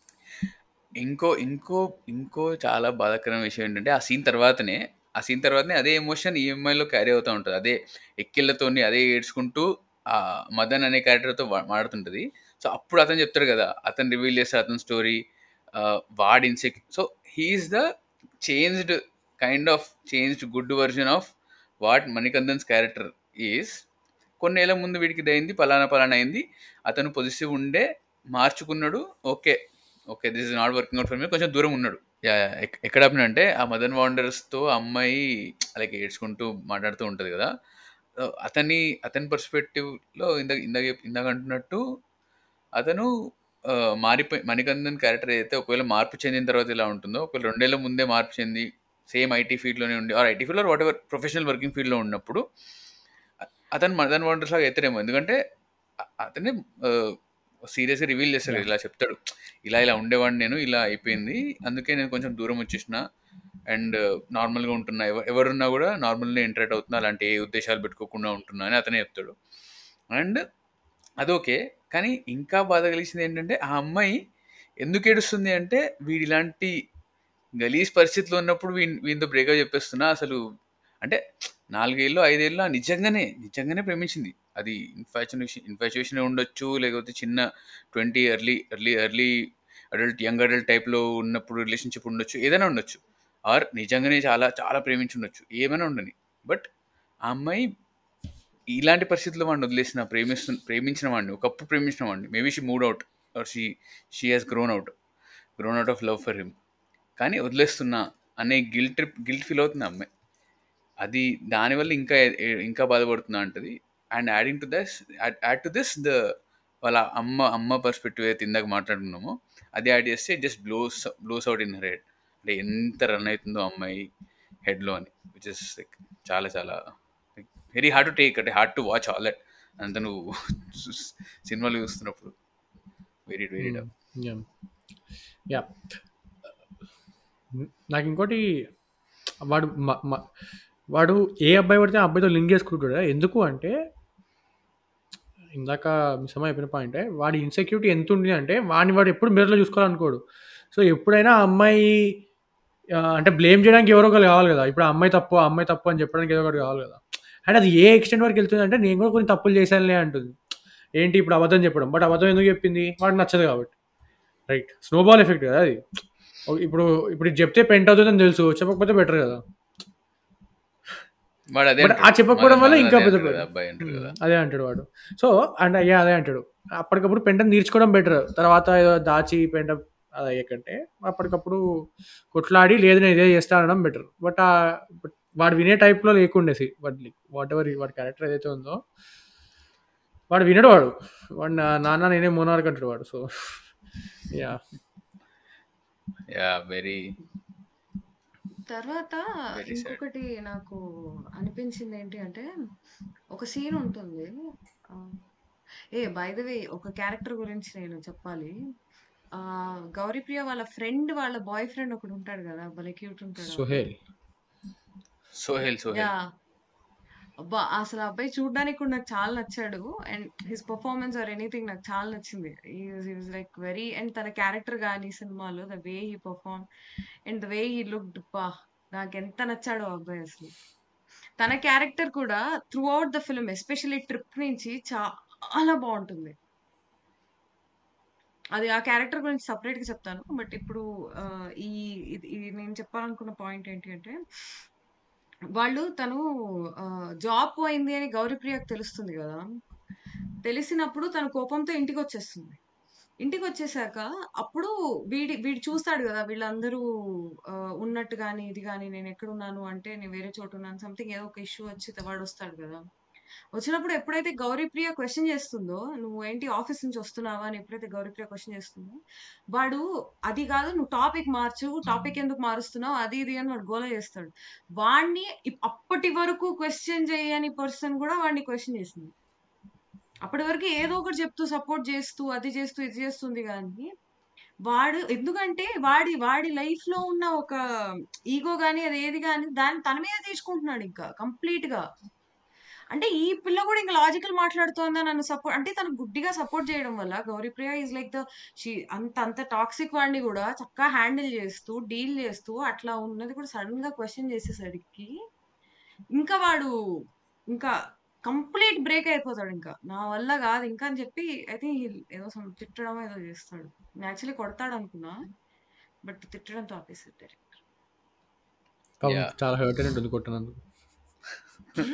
ఇంకో ఇంకో ఇంకో చాలా బాధాకరమైన విషయం ఏంటంటే ఆ సీన్ తర్వాతనే ఆ సీన్ తర్వాతనే అదే ఎమోషన్ ఈఎంఐలో క్యారీ అవుతూ ఉంటుంది అదే ఎక్కిళ్ళతోని అదే ఏడ్చుకుంటూ ఆ మదన్ అనే క్యారెక్టర్తో మాడుతుంటుంది సో అప్పుడు అతను చెప్తాడు కదా అతను రివీల్ చేస్తాడు అతని స్టోరీ వాడి ఇన్సెక్ so he's the changed kind of changed good version of what Manikandan's character is కొన్నేళ్ల ముందు వీడికి ఇది అయింది పలానా పలానా అయింది అతను పొజిటివ్ ఉండే మార్చుకున్నాడు okay okay this is not working out for me కొంచెం దూరం ఉన్నాడు యా యా. ఎక్- ఎక్కడ ఆపినంటే ఆ మదన్ వాండర్స్తో అమ్మాయి లైక్ ఏడ్చుకుంటూ మాట్లాడుతూ ఉంటుంది కదా సో అతని అతని పర్స్పెక్టివ్లో ఇందాక ఇందాక చెప్- ఇందాక అంటున్నట్టు అతను ఆ, మారిపోయి మణికందన్ క్యారెక్టర్ అయితే ఒకవేళ మార్పు చెందిన తర్వాత ఇలా ఉంటుందో ఒకవేళ రెండేళ్ల ముందే మార్పు చెంది సేమ్ ఐటీ ఫీల్డ్లోనే ఉండి or IT field whatever professional working ఫీల్డ్లో ఉన్నప్పుడు అ- అతను మదన్ వాండర్స్ లాగా అవుతారేమో ఎందుకంటే అ- అతనే సీరియస్గా రివీల్ చేస్తాడు Yeah. ఇలా చెప్తాడు ఇలా ఇలా ఉండేవాడిని నేను ఇలా అయిపోయింది అందుకే నేను కొంచెం దూరం వచ్చేసిన అండ్ నార్మల్గా ఉంటున్నా ఎవ- ఎవరున్నా కూడా నార్మల్గా ఇంటరాక్ట్ అవుతున్నా అలాంటి ఏ ఉద్దేశాలు పెట్టుకోకుండా ఉంటున్నా అని అతనే చెప్తాడు అండ్ అదోకే కానీ ఇంకా బాధ కలిసింది ఏంటంటే ఆ అమ్మాయి ఎందుకు ఏడుస్తుంది అంటే వీడు ఇలాంటి గలీజ్ పరిస్థితిలో ఉన్నప్పుడు వీ వీళ్ళతో బ్రేకప్ చెప్పేస్తున్నా అసలు అంటే నాలుగేళ్ళు ఐదేళ్ళు నిజంగానే నిజంగానే ప్రేమించింది అది ఇన్ఫాచునేషన్ ఇన్ఫాచుయేషన్ ఉండొచ్చు లేకపోతే చిన్న twenty early early early adult young adult టైప్లో ఉన్నప్పుడు రిలేషన్షిప్ ఉండొచ్చు ఏదైనా ఉండొచ్చు ఆర్ నిజంగానే చాలా చాలా ప్రేమించి ఉండొచ్చు ఏమైనా ఉండని బట్ ఆ అమ్మాయి ఇలాంటి పరిస్థితుల్లో వాడిని వదిలేసిన ప్రేమిస్తు ప్రేమించిన వాడిని ఒకప్పుడు ప్రేమించిన వాడిని maybe she moved out or she she has grown out grown out of love for him కానీ వదిలేస్తున్నా అనే గిల్ట్ ట్రిప్ గిల్ట్ ఫీల్ అవుతుంది ఆ అమ్మాయి అది దానివల్ల ఇంకా ఏ- ఇంకా బాధపడుతున్నా అంటది and adding to this add to this the వాళ్ళ అమ్మ అమ్మ పర్స్పెక్టివ్ అయితే ఇందాక మాట్లాడుకున్నామో అది యాడ్ చేస్తే just blows blows out in her head అంటే ఎంత రన్ అవుతుందో అమ్మాయి హెడ్లో అని విచ్ ఇస్ లైక్ చాలా చాలా వెరీ హార్డ్ టు టేక్ అంటే hard to watch all that అంత నువ్వు సినిమాలు చూస్తున్నప్పుడు వెరీ వెరీ డబ్ యా యా నాకు ఇంకోటి వాడు మ- మ- వాడు ఏ అబ్బాయి పడితే ఆ అబ్బాయితో లింక్ చేసుకుంటాడు ఎందుకు అంటే ఇందాక మిస్సమ్మ చెప్పిన పాయింటే వాడి ఇన్సెక్యూరిటీ ఎంత ఉంది అంటే వాడిని వాడు ఎప్పుడు మిర్రర్లో చూసుకోవాలనుకోడు సో ఎప్పుడైనా ఆ అమ్మాయి ఆ, అంటే బ్లేమ్ చేయడానికి ఎవరో ఒకరు కావాలి కదా ఇప్పుడు ఆ అమ్మాయి తప్పు ఆ అమ్మాయి తప్పు అని చెప్పడానికి ఏదో ఒకటి కావాలి కదా అండ్ అది ఏ ఎక్స్టెంట్ వరకు వెళ్తుంది అంటే నేను కూడా కొన్ని తప్పులు చేశానులే అంటుంది ఏంటి ఇప్పుడు అబద్ధం చెప్పడం బట్ అబద్ధం ఎందుకు చెప్పింది వాడికి నచ్చదు కాబట్టి రైట్ స్నోబాల్ ఎఫెక్ట్ కదా అది ఓ- ఇప్పుడు ఇప్పుడు ఇది చెప్తే పెంట్ అవుతుందని తెలుసు చెప్పకపోతే బెటర్ కదా వాడు అదే బట్ ఆ అంటాడు. చెప్పకపోవడం మదన్ వల్ల మదన్ ఇంకా అదే పెద్ద అంటాడు కదా, అబ్బాయి అంటాడు కదా అదే అంటాడు వాడు సో అండ్ అయ్యా అదే అంటాడు అప్పటికప్పుడు పెంటను తీర్చుకోవడం బెటర్ తర్వాత ఏదో దాచి పెంట అది అయ్యకంటే అప్పటికప్పుడు కొట్లాడి లేదు నేను ఇదే చేస్తా అనడం బెటర్ బట్ ఆ but వాడు వినే టైప్లో లేకుండేసి వాడి వాట్ ఎవర్ వాడి క్యారెక్టర్ ఏదైతే ఉందో వాడు వినడు వాడు వాడు నా నాన్న నేనే మోనార్క్ అంటాడు వాడు సో యా యా వెరీ తర్వాత Very sad. ఇంకొకటి నాకు అనిపించింది ఏంటి అంటే ఒక సీన్ ఉంటుంది ఆ, ఏ బై ద వే ఒక క్యారెక్టర్ గురించి నేను చెప్పాలి ఆ గౌరీప్రియ వాళ్ళ ఫ్రెండ్ వాళ్ళ బాయ్ ఫ్రెండ్ ఒకడు ఉంటాడు కదా భలే క్యూట్ ఉంటాడు సుహేల్ సోహెల్ సోహెల్ యా అబ్బా అసలు ఆ అబ్బాయి చూడడానికి కూడా నాకు చాలా నచ్చాడు and his performance or anything నాకు చాలా నచ్చింది వాజ్ లైక్ వెరీ అండ్ తన క్యారెక్టర్ కానీ సినిమాలో the way he perform and the way he looked బా నాకు ఎంత నచ్చాడో ఆ అబ్బాయి అసలు తన క్యారెక్టర్ కూడా throughout the film especially trip నుంచి చాలా బాగుంటుంది అది ఆ క్యారెక్టర్ గురించి సపరేట్ గా చెప్తాను బట్ ఇప్పుడు ఆ, ఈ ఇది ఇది నేను చెప్పాలనుకున్న పాయింట్ ఏంటి అంటే వాళ్ళు తను జాబ్ పోయింది అని గౌరీప్రియకు తెలుస్తుంది కదా తెలిసినప్పుడు తన కోపంతో ఇంటికి వచ్చేస్తుంది ఇంటికి వచ్చేసాక అప్పుడు వీడి వీడు చూస్తాడు కదా వీళ్ళందరూ ఆ, ఉన్నట్టు కానీ ఇది కానీ నేను ఎక్కడ ఉన్నాను అంటే నేను వేరే చోటు ఉన్నాను సంథింగ్ ఏదో ఒక ఇష్యూ వచ్చి వాడు వస్తాడు కదా వచ్చినప్పుడు ఎప్పుడైతే గౌరీప్రియ క్వెషన్ చేస్తుందో, "నువ్వేంటి ఆఫీస్ నుంచి వస్తున్నావా?" అని ఎప్పుడైతే గౌరీప్రియ క్వెషన్ చేస్తుందో, వాడు అది కాదు నువ్వు టాపిక్ మార్చు. టాపిక్ ఎందుకు మారుస్తున్నావు? అది ఇది అని వాడు గోల చేస్తాడు. వాడిని ఇప్ అప్పటి వరకు క్వెషన్ చేయని పర్సన్ కూడా వాడిని క్వెషన్ చేసింది. అప్పటి వరకు ఏదో ఒకటి చెప్తూ సపోర్ట్ చేస్తూ, అది చేస్తూ, ఇది చేస్తుంది గానీ, వాడు ఎందుకంటే వాడి వాడి లైఫ్‌లో ఉన్న ఒక ఈగో గాని, అది ఏది గాని దాన్ని తన మీద తీసుకుంటున్నాడు ఇంకా కంప్లీట్‌గా. అంటే ఈ పిల్ల కూడా ఇంక లాజికల్ మాట్లాడుతోందా నన్ను సపోర్ట్ అంటే తను గుడ్డిగా సపోర్ట్ చేయడం వల్ల Gauripriya is like the she అంత అంత టాక్సిక్ వాడిని కూడా చక్కగా హ్యాండిల్ చేస్తూ, డీల్ చేస్తూ అట్లా ఉన్నది కూడా సడెన్‌గా క్వెషన్ చేసేసరికి ఇంకా వాడు ఇంకా కంప్లీట్ బ్రేక్ అయిపోతాడు ఇంకా. నా వల్ల కాదు ఇంకా అని చెప్పి ఐ థింక్ హి ఏదో సమ్ తిట్టడమో ఏదో చేస్తాడు. నేను యాక్చువల్లీ కొడతాడనుకున్నా. బట్ తిట్టడంతో ఆపేసాడు డైరెక్టర్. పాపం యాహ్! చాలా హర్ట్ అయినట్టుంది కొట్టినందుకు. హ్మ్.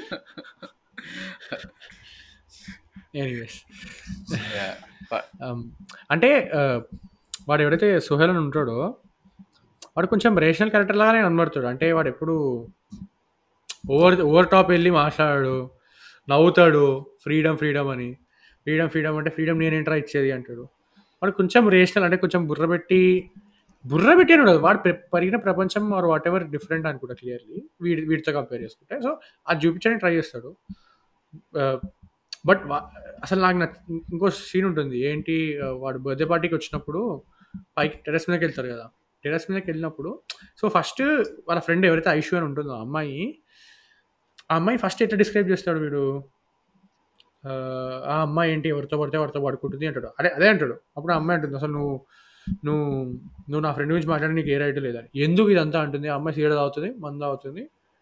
ఎనీవేస్. యాహ్! ప ఆహ్, అంటే ఆహ్, వాడు ఎవడైతే సుహేల్ అని ఉంటాడో, వాడు కొంచెం రేషనల్ క్యారెక్టర్ లాగానే కనబడతాడు. అంటే వాడెప్పుడు ఓవర్ ఓవర్ టాప్ ఎళ్లి మాట్లాడడు. నవ్వుతాడు. ఫ్రీడమ్, ఫ్రీడమ్ అని. ఫ్రీడమ్, ఫ్రీడమ్ అంటే ఫ్రీడమ్ నేనేంట్రా ఇచ్చేది అంటాడు. వాడు కొంచెం రేషనల్ అంటే కొంచెం బుర్ర పెట్టి బుర్ర పెట్టి అని ఉండదు. వాడు పె పెరిగిన ప్రపంచం ఆర్ వాటెవర్ డిఫరెంట్ అనుకుంటా క్లియర్‌లీ. వీడి వీడితో కంపేర్ చేసుకుంటే. సో, అది చూపించడానికి ట్రై చేస్తాడు. ఆహ్, బట్ వ అసలు నాకు నచ్ ఇంకో సీన్ ఉంటుంది. ఏంటి ఆహ్, వాడు బర్త్‌డే పార్టీకి వచ్చినప్పుడు పైకి టెర్రస్ మీదకెళ్తారు కదా! టెర్రస్ మీదకెళ్ళినప్పుడు సో, ఫస్ట్ వాళ్ళ ఫ్రెండ్ ఎవరైతే ఐషు అని ఉంటుందో ఆ అమ్మాయి, ఆ అమ్మాయి ఫస్ట్ ఎట్లా డిస్క్రైబ్ చేస్తాడు వీడు? ఆహ్, ఆ అమ్మాయి ఏంటి ఎవరితో పడితే వాడితో పడుకుంటుంది అంటాడు. అదే అదే అంటాడు. అప్పుడు ఆ అమ్మాయి అంటుంది అసలు నువ్వు నువ్వు నువ్వు నా ఫ్రెండ్ గురించి మాట్లాడడానికి నీకు ఏ రైట్ లేదని. ఎందుకు ఇదంతా అంటుంది? ఆ అమ్మాయి సిగరెట్ తాగుతది. మందు తాగుతుంది.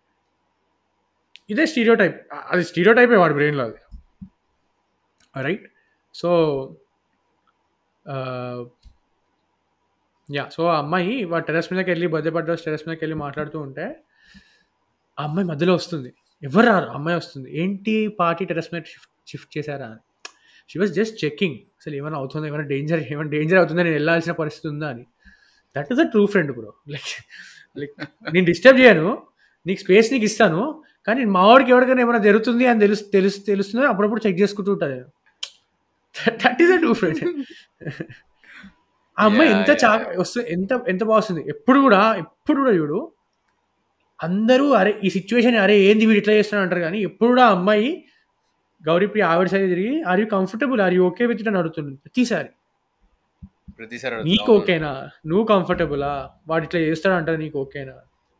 ఇదే స్టీరియోటైప్. అది స్టీరియోటైపే వాడి బ్రెయిన్‌లో అది. Right. So ah yeah! So, ఆ అమ్మాయి వాడు టెర్రస్ మీదకెళ్ళి బర్త్‌డే పార్టీ రోజు టెర్రస్ మీదకెళ్ళి మాట్లాడుతూ ఉంటే, ఆ అమ్మాయి మధ్యలో వస్తుంది. ఎవ్వరు రారు. ఆ అమ్మాయి వస్తుంది. ఏంటి పార్టీ టెర్రస్ మీద షిఫ్ట్ షిఫ్ట్ చేశారా అని. She was just checking. అసలు ఏమైనా అవుతుందా? ఏమైనా డేంజర్ ఏమైనా డేంజర్ అవుతుందా? నేను ఎళ్ళాల్సిన పరిస్థితి ఉందా అని. That is a true friend bro. Like like నేను డిస్టర్బ్ చేయను. నీకు స్పేస్ నీకు ఇస్తాను. కానీ మా వాడికి ఎవరికైనా ఏమైనా జరుగుతుంది అని తెలుసు తెలుసు తెలుస్తుంది అప్పుడప్పుడు చెక్ చేసుకుంటూ ఉంటా నేను. That is a true friend. ఆ అమ్మాయి యాహ్! ఎంత చా యాహ్! వస్తు ఎంత ఎంత బా వస్తుంది. ఎప్పుడు కూడా ఎప్పుడు కూడా చూడు అందరూ అరే! ఈ సిట్యుయేషన్ అరే! ఏంది వీడు ఇట్లా చేస్తున్నాడు అంటారు గానీ, ఎప్పుడు కూడా ఆ అమ్మాయి గౌరీప్రియ ఆవిడ సైడ్ తిరిగి are you comfortable? Are you okay with it అని అడుగుతుంది ప్రతిసారి. ప్రతిసారి అడుగుతది. నీకు అవును. ఓకేనా? నువ్వు కంఫర్టబులా? వాడు ఇట్లా చేస్తాడంటారు నీకు ఓకేనా?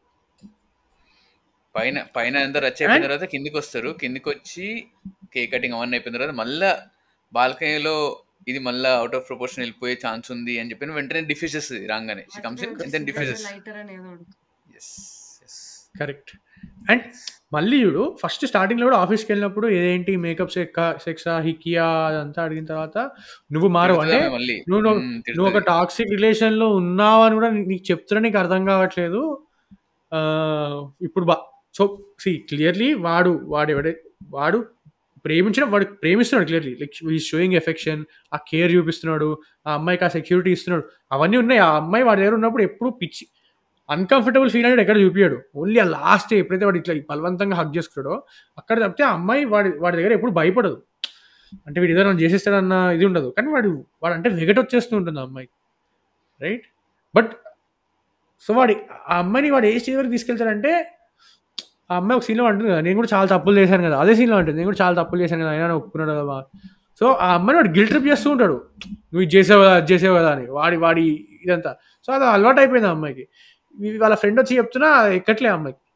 పైన పైన అంతా రచ్చ అయిపోయిన అండ్ తర్వాత కిందకొస్తారు. కిందకొచ్చి కేక్ కటింగ్ అవన్నీ అయిపోయిన తర్వాత మళ్ళా బాల్కనీలో ఇది మళ్ళా ఔట్ ఆఫ్ ప్రపోర్షన్ వెళ్ళిపోయే ఛాన్స్ ఉంది అని చెప్పి వెంటనే డిఫ్యూజ్ చేస్తది రాంగానే. She comes in and then మర్చిపోయాను. డిఫ్యూజెస్. లైటర్ అని ఏదో అడుగుతుంది. యెస్. యెస్. కరెక్ట్. అండ్ మళ్ళీ చూడు ఫస్ట్ స్టార్టింగ్‌లో కూడా ఆఫీస్‌కెళ్ళినప్పుడు ఏదేంటి మేకప్ సెక్కా సెక్సా, హిక్కియా అదంతా అడిగిన తర్వాత నువ్వు మారవు. తిడుతది అంటే ఆమె మళ్ళీ. నువ్వు నువ్వు హ్మ్. నువ్వు ఒక తిడుతది. టాక్సిక్ రిలేషన్‌లో ఉన్నావని కూడా నీకు చెప్తున్నా నీకు అర్థం కావట్లేదు. ఆహ్, ఇప్పుడు బ సో సీ క్లియర్‌లీ వాడు వాడు ఎవడై వాడు ప్రేమించడం వాడు ప్రేమిస్తున్నాడు clearly. Like he is showing affection. ఆ కేర్ చూపిస్తున్నాడు. ఆ అమ్మాయికి ఆ సెక్యూరిటీ ఇస్తున్నాడు. అవన్నీ ఉన్నాయి. ఆ అమ్మాయి వాడి దగ్గర ఉన్నప్పుడు ఎప్పుడు పిచ్చి అన్‌కంఫర్టబుల్ ఫీల్ అనేది ఎక్కడ చూపియడు. ఓన్లీ ఆ లాస్ట్ ఎప్పుడైతే వాడు ఇట్లా బలవంతంగా హగ్ చేసుకున్నాడో అక్కడ తప్పితే ఆ అమ్మాయి వాడి వాడి దగ్గర ఎప్పుడు భయపడదు. అంటే వీడు ఏదో నన్ను చేసేస్తాడన్న ఇది ఉండదు. కానీ వాడు వాడంటే వెగటొచ్చేస్తూ ఉంటుంది ఆ అమ్మాయికి. రైట్. బట్ సో వాడి ఆ అమ్మాయిని వాడు ఏ స్టేజ్ వరకు తీసుకెళ్తాడంటే ఆ అమ్మాయి ఒక సీన్‌లో అంటుంది కదా! నేను కూడా చాలా తప్పులు చేశాను కదా! అదే సీన్‌లో అంటుంది. నేను కూడా చాలా తప్పులు చేశాను కదా! అయినా ఒప్పుకున్నాడు కదా! బా సో ఆ అమ్మాయిని వాడు గిల్ట్ ట్రిప్ చేస్తూ ఉంటాడు. నువ్వు ఇది చేసావు కదా! అది చేసావు కదా! అని. వాడి వాడి ఇదంతా. సో అది అలవాటు అయిపోయింది ఆ అమ్మాయికి. వి వాళ్ళ ఫ్రెండ్ వచ్చి చెప్తున్నా ఎక్కట్లే ఆ అమ్మాయికి.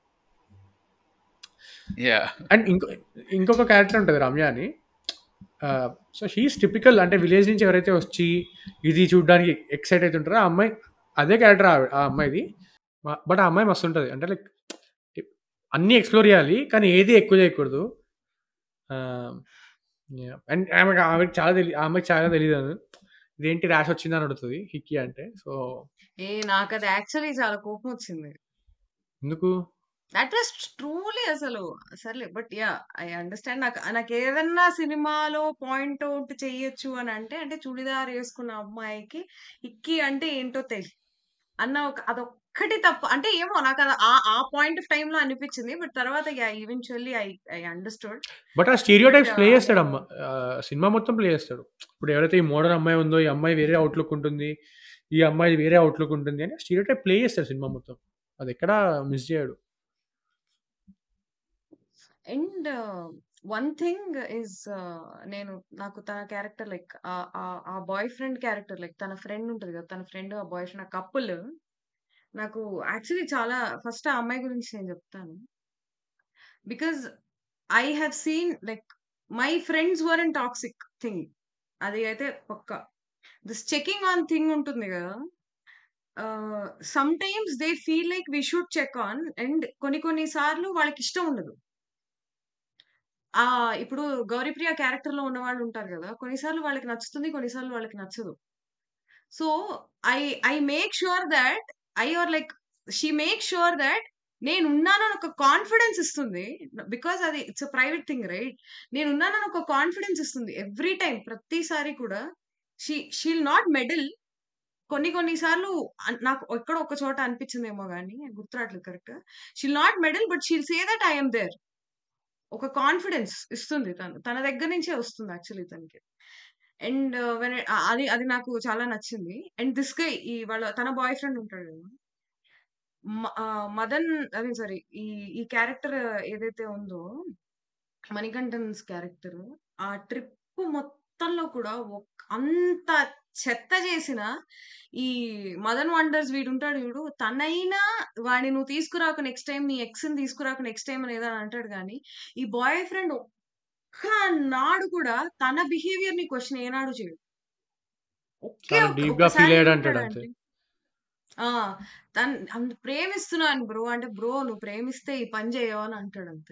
యాహ్! అండ్ ఇంకో ఇంకొక క్యారెక్టర్ ఉంటది రమ్య అని. Ah, so she is typical అంటే విలేజ్ నుంచి ఎవరైతే వచ్చి ఇది చూడ్డానికి ఎక్సైట్ అయితుంటారో ఆ అమ్మాయి అదే క్యారెక్టర్ ఆవిడ ఆ అమ్మాయిది. మ బట్ ఆ అమ్మాయి మస్తుంటది. అంటే లైక్ అన్నీ ఎక్స్‌ప్లోర్ చేయాలి. కానీ ఏది ఎక్కువ చేయకూడదు. ఆహ్, యాహ్! అండ్ ఆమెకి ఆమెకి చాలా తెలి ఆ అమ్మాయికి చాలా తెలీదు. ఇదేంటి ర్యాష్ వచ్చిందని అడుగుతది హిక్కీ అంటే. సో ఏ నాకది యాక్చువల్లీ చాలా కోపమొచ్చింది. ఎందుకు? దట్ వాస్ ట్రూలీ అసలు. సర్లే బట్ యాహ్! I understand. నాకు నాకేదన్నా సినిమాలో పాయింట్ ఔట్ చెయ్యొచ్చు అనంటే అంటే చుడిదార్ యేసుకున్న అమ్మాయికి హిక్కీ అంటే ఏంటో తెలి అన్న ఒక అదొక్కటి తప్ప అంటే ఏమో నాకు అది ఆ ఆ పాయింట్ ఆఫ్ టైమ్‌లో అనిపించింది. బట్ తర్వాత yeah! Eventually I I understood. But ఆ బట్ స్టీరియోటైప్స్ ప్లే ఆహ్, చేస్తాడమ్మ. నేను ఆహ్, సినిమా మొత్తం ప్లే చేస్తాడు. ఇప్పుడు ఎవరైతే ఈ మోడర్న్ అమ్మాయి ఉందో, ఈ అమ్మాయి వేరే అవుట్‌లుక్ ఉంటుంది. ఈ అమ్మాయి వేరే అవుట్‌లుక్ ఉంటుంది అని స్టీరియోటైప్ ప్లే చేస్తాడు సినిమా మొత్తం. అదెక్కడా మిస్ చేయడు. అండ్ వన్ థింగ్ ఈస్ నేను నాకు తన క్యారెక్టర్ లైక్ ఆహ్, ఆహ్, ఆ బాయ్ ఫ్రెండ్ క్యారెక్టర్ లైక్ తన ఫ్రెండ్ ఉంటది కదా! తన ఫ్రెండ్, ఆ బాయ్ ఫ్రెండ్ ఆ కపుల్ నాకు యాక్చువల్లీ చాలా ఫస్ట్ ఆ అమ్మాయి గురించి నేను చెప్తాను. Because I have seen like my friends were in toxic thing. అది అయితే పక్కా. దిస్ చెకింగ్ ఆన్ థింగ్ ఉంటుంది కదా! Ah, sometimes they feel like we should check on and కొన్ని కొన్ని సార్లు వాళ్ళకిష్టం ఉండదు. ఆ! ఇప్పుడు 'గౌరీప్రియ' క్యారెక్టర్‌లో ఉన్నవాళ్ళు ఉంటారు గదా! కొన్నిసార్లు వాళ్ళకి నచ్చుతుంది. కొన్నిసార్లు వాళ్ళకి నచ్చదు. So, I I make sure that I or like she make sure that నేనున్నానని ఒక కాన్ఫిడెన్స్ ఇస్తుంది. బికాజ్ అది it's a private thing right? నేనున్నానని ఒక కాన్ఫిడెన్స్ ఇస్తుంది. ఎవ్రీ టైమ్ ప్రతిసారి కూడా she she will not meddle. కొన్ని కొన్ని సార్లు అన్ నాకు ఎక్కడో ఒక చోట అనిపించిందేమో గాని గుర్తు రావట్లేదు కరెక్ట్‌గా. She will not meddle but she will say that I am there. ఒక కాన్ఫిడెన్స్ ఇస్తుంది తను. తన దగ్గర నుంచే వస్తుంది యాక్చువల్లీ తనకి. అండ్ వెన్ ఆహ్, అది అది నాకు చాలా నచ్చింది. అండ్ దిస్ గై ఈ వాళ్ళ తన బాయ్ ఫ్రెండ్ ఉంటాడు గదా! మ ఆహ్, మదన్ ఐ మీన్ సారీ ఈ ఈ క్యారెక్టర్ ఏదైతే ఉందో మణికంఠన్స్ క్యారెక్టర్ ఆ ట్రిప్ మొత్తంలో కూడా ఒక్ అంత చెత్త చేసిన ఈ 'మదన్ వండర్స్' వీడుంటాడు చూడు. తనైనా వాడిని నువ్వు తీసుకురాకు నెక్స్ట్ టైమ్ నీ ఎక్స్‌ని తీసుకురాకు నెక్స్ట్ టైమ్ అని ఏదో అంటాడు గానీ, ఈ బాయ్ ఫ్రెండ్ ఒక్కనాడు కూడా తన బిహేవియర్‌ని క్వెషన్ ఏనాడు చేయడు. ఒకే చాలా ఒక్క డీప్‌గా ఒక్కసారి ఫీల్ అయ్యాడు ఏమంటాడు అంటాడు అంతే. అంటే ఆ! తన్ అంత ప్రేమిస్తున్నాను బ్రో అంటే, "బ్రో నువ్వు ప్రేమిస్తే ఈ పని చేయవా" అని అంటాడు అంతే.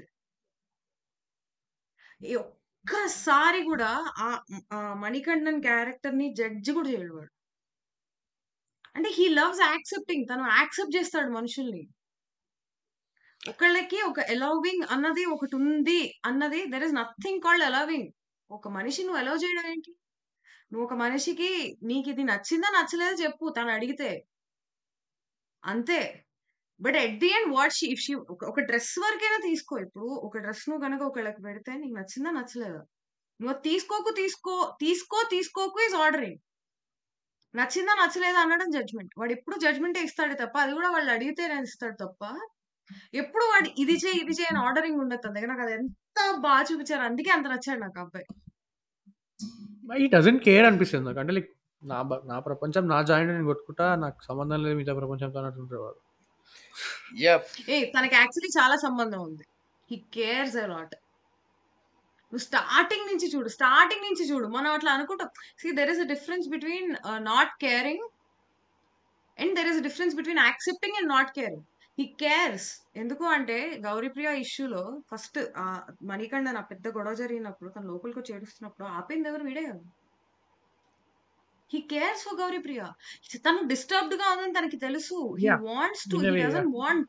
ఈ ఒక్కసారి కూడా ఆహ్, హ్మ్, ఆహ్, మణికంఠన్ క్యారెక్టర్‌ని జడ్జ్ కూడా చేయడు వాడు. అంటే హి లవ్స్ యాక్సెప్టింగ్ తను యాక్సెప్ట్ చేస్తాడు మనుషుల్ని. ఒకళ్ళకి ఒక అలౌవింగ్ అన్నది ఒకటుంది అన్నది there is nothing called allowing. ఒక మనిషిని నువ్వు అలౌ చేయడం ఏంటి? నువ్వు ఒక మనిషికి నీకిది నచ్చిందా? నచ్చలేదా? చెప్పు తను అడిగితే. అంతే. But at the end what she if she ఒక ఒక డ్రెస్ వరకైనా తీసుకో. ఇప్పుడు ఒక డ్రెస్ నువ్వు గనక ఒకళ్ళకి పెడితే నీకు నచ్చిందా? నచ్చలేదా? నువ్వు అది తీసుకోకు తీసుకో తీసుకో తీసుకోకు ఈస్ ఆర్డరింగ్. నచ్చిందా? నచ్చలేదా? అనడం జడ్జ్‌మెంట్. వాడెప్పుడు జడ్జ్‌మెంటే ఇస్తాడే తప్ప, అది కూడా వాళ్ళు అడిగితేనే ఇస్తాడు తప్ప, ఎప్పుడు వాడు ఇది చెయి, ఇది చెయి అని ఆర్డరింగ్ ఉండదు తన దగ్గర. నాకు అది ఎంత బా చూపించారో. అందుకే అంత నచ్చాడు నాకు ఆ అబ్బాయి. హి డజంట్ కేర్ అనిపిస్తది నాకు. అంటే లైక్ నా బ నా ప్రపంచం నా జాయింట్ నేను కొట్టుకుంటా. నాకు సంబంధం లేదు మిగతా ప్రపంచంతో అన్నట్టు ఉంటాడు వాడు. యాహ్! ఏయ్! తనకి యాక్చువల్లీ చాలా సంబంధం ఉంది. He cares a lot. నువ్వు స్టార్టింగ్ నుంచి చూడు. స్టార్టింగ్ నుంచి చూడు. మనం అట్లా అనుకుంటాం. See there is a difference between ah, not caring and there is a difference between accepting and not caring. He cares. ఎందుకు అంటే 'గౌరీప్రియ' ఇష్యూలో ఫస్ట్ ఆహ్, మణికంఠన్ ఆ పెద్ద గొడవ జరిగినప్పుడు తను లోపలికొచ్చి ఏడుస్తున్నప్పుడు ఆపింది ఎవరు? వీడే కదా! He cares for 'Gauripriya.' తను డిస్టర్బ్డ్‌గా ఉందని తనకి తెలుసు. He yeah! Wants to. In a he way yeah! Doesn't want.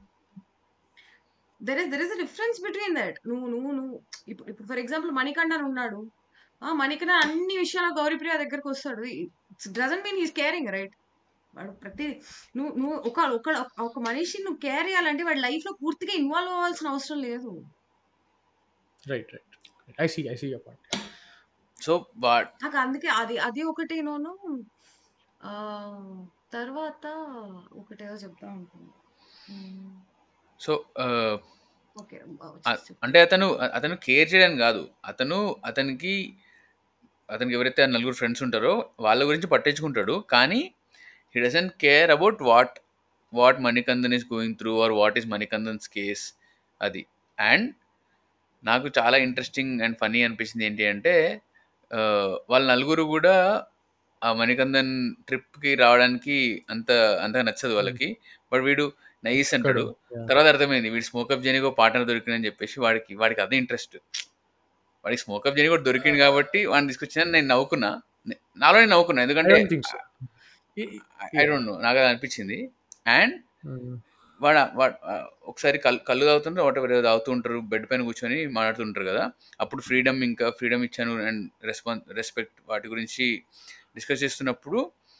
There is there is a difference between that. నువ్వు నువ్వు నువ్వు ఇప్పుడు ఇప్పుడు ఫర్ ఎగ్జాంపుల్ మణికంఠన్ ఉన్నాడు. ఆ! మణికంఠన్ అన్ని విషయాల్లో 'గౌరీప్రియ' దగ్గరకొస్తాడు. It's doesn't mean he is caring right? వాడు ప్రతి నువ్వు నువ్వు ఒక ఒక ఒక మనిషిని నువ్వు కేర్ చేయాలంటే వాడి లైఫ్‌లో పూర్తిగా ఇన్వాల్వ్ అవ్వాల్సిన అవసరం లేదు. Right. Right. I see. I see your point. So, వాడ్ నాకు అందుకే అది అది ఒకటినును ఆహ్, తర్వాత ఒకటేదో చెప్తా అనుకున్నా. హ్మ్. సో, ఆహ్, ఓకే. అ వచ్చేసి చెప్పు. అంటే అతను అతను కేర్ చేయడానికి గాదు. అతను అతనికి అతనికి ఎవరైతే ఆ నలుగురు ఫ్రెండ్స్ ఉంటారో వాళ్ళ గురించి పట్టించుకుంటాడు. కానీ he doesn't care about what what Manikandan is going through or what is Manikandan's case అది. అండ్ నాకు చాలా ఇంట్రెస్టింగ్ అండ్ ఫన్నీ అనిపించింది ఏంటి అంటే ఆహ్, వాళ్ళ నలుగురు గూడా ఆ మణికందన్ ట్రిప్‌కి రావడానికి అంత అంతగా నచ్చదు హ్మ్. వాళ్ళకి. బట్ వీడు నైస్ ఒక్కడు. అంటాడు. యాహ్! తర్వాత అర్థమైంది వీడు స్మోకప్ జెనీ ఒక పార్ట్నర్ దొరికిండని చెప్పేసి వాడికి వాడికి అదే ఇంట్రెస్ట్. వాడికి స్మోకప్ జెనీ కూడా దొరికిండు కాబట్టి వాడిని తీసుకొచ్చిందని నేను నవ్వుకున్నా. నే నాలో నేను నవ్వుకున్నా. ఐ ఎందుకంటే డోంట్ థింక్ సో. ఇ I I yeah! Don't know. నాకది అనిపించింది. అండ్ హ్మ్. వాడ వాడ్ ఆహ్, ఒకసారి కల్ కళ్ళు తాగుతుంటే వాటెవర్ ఏదో తాగుతూ ఉంటారు. బెడ్ పైన కూర్చొని మాట్లాడుతుంటారు గదా! అప్పుడు ఫ్రీడమ్ ఇంకా ఫ్రీడమ్ ఇచ్చాను అండ్ రెస్పాన్ రెస్పెక్ట్ వాటి గురించి డిస్కస్ చేస్తున్నప్పుడు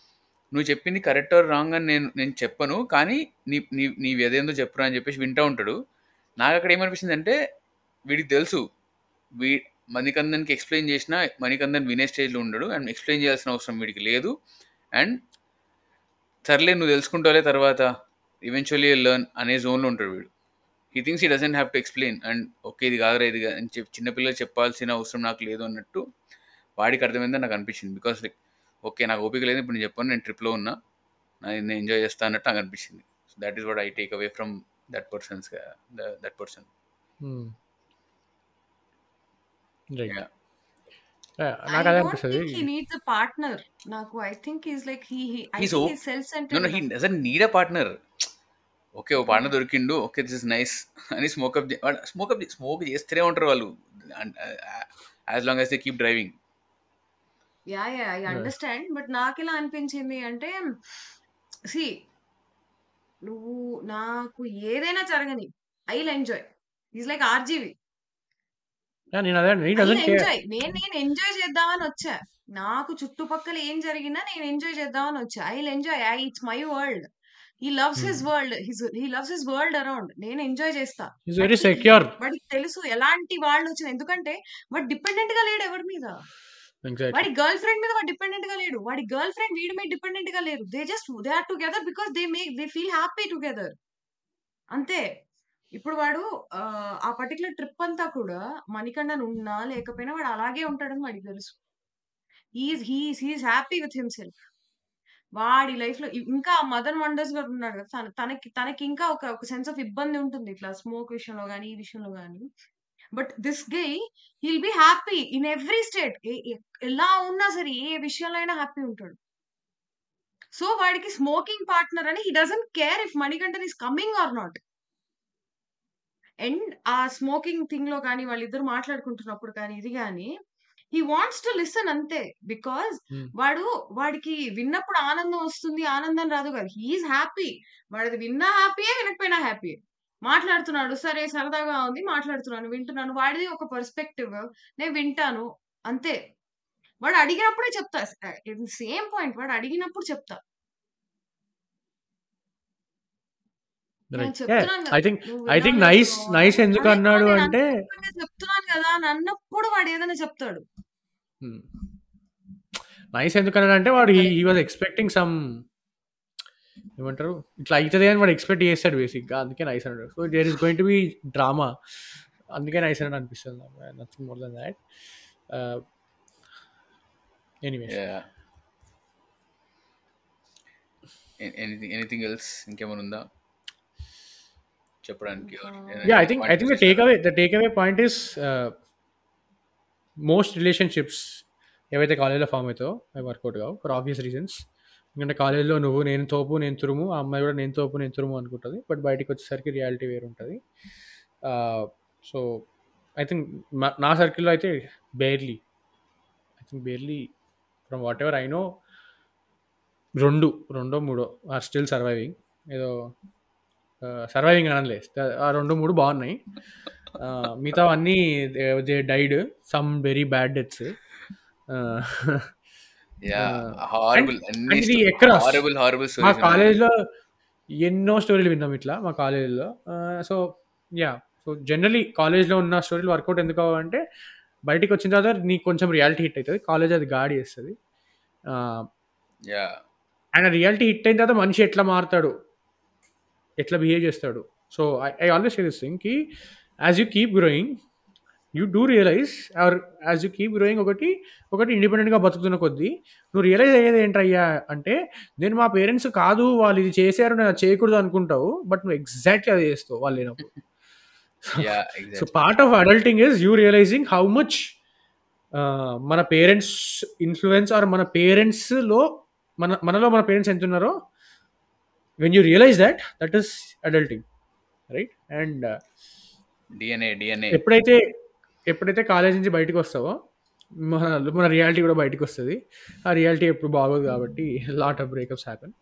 నువ్వు చెప్పింది కరెక్ట్ ఆర్ రాంగ్ అని నేను నేను చెప్పను కానీ నీ నీ నీవి అదేందో చెప్పురా అని చెప్పేసి వింటూ ఉంటాడు నాకు అక్కడ ఏమనిపిస్తుంది అంటే వీడికి తెలుసు వీ మణికందన్కి ఎక్స్ప్లెయిన్ చేసినా మణికందన్ వినే స్టేజ్లో ఉండడు అండ్ ఎక్స్ప్లెయిన్ చేయాల్సిన అవసరం వీడికి లేదు అండ్ సర్లే నువ్వు తెలుసుకుంటావులే తర్వాత ఈవెన్చువల్లీ లెర్న్ అనే జోన్లో ఉంటాడు వీడు he things he doesn't have to explain and okay ఇది కాదురా ఇది కాదు అని చెప్పి చిన్నపిల్లలు చెప్పాల్సిన అవసరం నాకు లేదు అన్నట్టు వాడికి అర్థమైందని నాకు అనిపించింది బికాస్ లైక్ ఓకే నాకు ఓపిక లేదు ఇప్పుడు నేను చెప్పాను నేను ట్రిప్లో ఉన్నా నేను ఎంజాయ్ చేస్తా అన్నట్టు నాకు అనిపించింది so that is what I take away from that persons that person right Yeah. నాకు I అదే don't అనిపిస్తుంది think he needs a partner. నాకు I think he's like he he I He's think o- he's self-centered. No no he enough. Doesn't need a partner okay ఓ partner దొరికిండు okay this is nice అని smoke up smoke up smoke చేస్తూనే ఉంటారు వాళ్ళు as long as they keep driving yeah yeah I Yeah. Understand but నాకు ఎలా అనిపించింది అంటే సి నువ్వు నాకు ఏదైనా జరగని I will enjoy is like RGV నేను అదే he I doesn't will care enjoy నేను నేను ఎంజాయ్ చేద్దామని వచ్చా నాకు చుట్టుపక్కల ఏం జరిగినా నేను ఎంజాయ్ చేద్దామని వచ్చా I will enjoy I it's my world he loves his world his he loves his world around నేను ఎంజాయ్ చేస్తా ఈస్ వెరీ సెక్యూర్ వాడికి తెలుసు ఎలాంటి వాళ్ళు వచ్చిన ఎందుకంటే వాడు డిపెండెంట్ గా లేడు ఎవరి మీద ఎగ్జాక్ట్లీ వాడి గర్ల్ ఫ్రెండ్ మీద వాడు డిపెండెంట్ గా లేడు వాడి గర్ల్ ఫ్రెండ్ వీడి మీద డిపెండెంట్ గా లేరు they just they are together because they make they feel happy together అంతే ఇప్పుడు వాడు ఆ, ఆ పర్టికులర్ ట్రిప్ అంతా కూడా మణికండన్ ఉన్నా లేకపోయినా వాడు అలాగే ఉంటాడని వాడికి తెలుసు he's he's he's happy with himself వాడి లైఫ్ లో ఇ- ఇంకా మదన్ వండర్స్ గారు ఉన్నాడు కదా తన- తనకి తనకి ఇంకా ఒక ఒక సెన్స్ ఆఫ్ ఇబ్బంది ఉంటుంది ఇట్లా స్మోక్ విషయంలో కానీ ఈ విషయంలో కానీ but this guy he'll be happy in every state ఎలా ఉన్నా సరే ఏ విషయంలో అయినా హ్యాపీ ఉంటాడు సో వాడికి స్మోకింగ్ పార్ట్నర్ అని he doesn't care if Manikanthan is coming or not and ఆ స్మోకింగ్ థింగ్ లో కానీ వాళ్ళిద్దరు మాట్లాడుకుంటున్నప్పుడు కానీ ఇది కానీ హీ వాంట్స్ టు లిసన్ అంతే బికాజ్ Hmm. వాడు వాడికి విన్నప్పుడు ఆనందం వస్తుంది ఆనందం రాదు కాదు హీఈస్ హ్యాపీ వాడిది విన్నా హ్యాపీయే వినకపోయినా హ్యాపీ మాట్లాడుతున్నాడు సరే సరదాగా ఉంది మాట్లాడుతున్నాను వింటున్నాను వాడిది ఒక పర్స్పెక్టివ్ నేను వింటాను అంతే వాడు అడిగినప్పుడే చెప్తా సేమ్ పాయింట్ వాడు అడిగినప్పుడు చెప్తా నేను రైట్ చెప్తున్నాను ఐ కదా థింక్ నువ్వు ఐ థింక్ వినాలి నైస్ బ్రో నైస్ ఎందుకు అదే అన్నాడు నేను అంటే అంత చెప్తున్నాను కదా అని అన్నప్పుడు వాడు ఏదైనా చెప్తాడు నైస్ ఎందుకు అన్నాడు అంటే వాడు అదే హీ వాజ్ ఎక్స్పెక్టింగ్ సమ్ ఏమంటారు ఇట్లా అవుతుంది అని వాడు ఎక్స్పెక్ట్ చేస్తాడు బేసిక్గా అందుకే నైస్ అన్నాడు so there is going to be drama అందుకే నైస్ అన్నాడు అనిపిస్తుంది nothing more than that anyways anything anything else ఇంకేమైనా ఉందా చెప్పడానికి or ఇంకా ఏదైనా yeah i think i point think the చేస్తారా takeaway the takeaway point is uh, most relationships ఏవైతే కాలేజ్లో ఫామ్ అవుతాయో అవి వర్కౌట్ కావు ఫర్ ఆబ్వియస్ రీజన్స్ ఎందుకంటే కాలేజ్లో నువ్వు నేను తోపు నేను తురుము ఆ అమ్మాయి కూడా నేను తోపు నేను తురుము అనుకుంటుంది బట్ బయటికి వచ్చేసరికి రియాలిటీ వేరు ఉంటుంది సో ఐ థింక్ నా సర్కిల్లో అయితే barely I think barely from whatever I know రెండు రెండో మూడో ఆర్ స్టిల్ సర్వైవింగ్ ఏదో సర్వైవింగ్ అనలే ఆ రెండు మూడు బాగున్నాయి ఆ, మిగతా అన్నీ they died some very bad deaths yeah and horrible అన్ని అండ్ ఇది ఎక్కడ హారబుల్ హారబుల్ మా స్టోరీస్ ఉన్నాయి కాలేజ్లో ఎన్నో స్టోరీలు విన్నాం ఇట్లా మా కాలేజీలో సో యా సో జనరలీ కాలేజ్లో ఉన్న స్టోరీలు వర్కౌట్ ఎందుకు అవ్వంటే బయటికి వచ్చిన తర్వాత నీకు కొంచెం రియాలిటీ హిట్ అవుతుంది కాలేజ్ అది గాడి చేస్తుంది యా ఆయన రియాలిటీ హిట్ అయిన తర్వాత మనిషి ఎట్లా మారుతాడు ఎట్లా బిహేవ్ చేస్తాడు so I I always say this thing కి as you keep growing you do realise or as you keep growing ఒకటి ఒకటి ఇండిపెండెంట్గా బతుకుతున్న కొద్దీ నువ్వు రియలైజ్ అయ్యేది ఏంటయ్యా అంటే నేను మా పేరెంట్స్ కాదు వాళ్ళు ఇది చేశారు నేను అది చేయకూడదు అనుకుంటావు బట్ నువ్వు ఎగ్జాక్ట్లీ అది చేస్తావు వాళ్ళు లేనప్పుడు yeah so exactly part of adulting is you realising how much మన పేరెంట్స్ ఇన్ఫ్లుయెన్స్ ఆర్ మన పేరెంట్స్లో మన మనలో మన పేరెంట్స్ ఎంత ఉన్నారో when you realise that that is adulting right and DNA DNA ఎప్పుడైతే ఎప్పుడైతే కాలేజ్ నుంచి బయటకు వస్తావో మన మన రియాలిటీ కూడా బయటకు వస్తుంది ఆ రియాలిటీ ఎప్పుడు బాగోదు కాబట్టి lot of breakups happen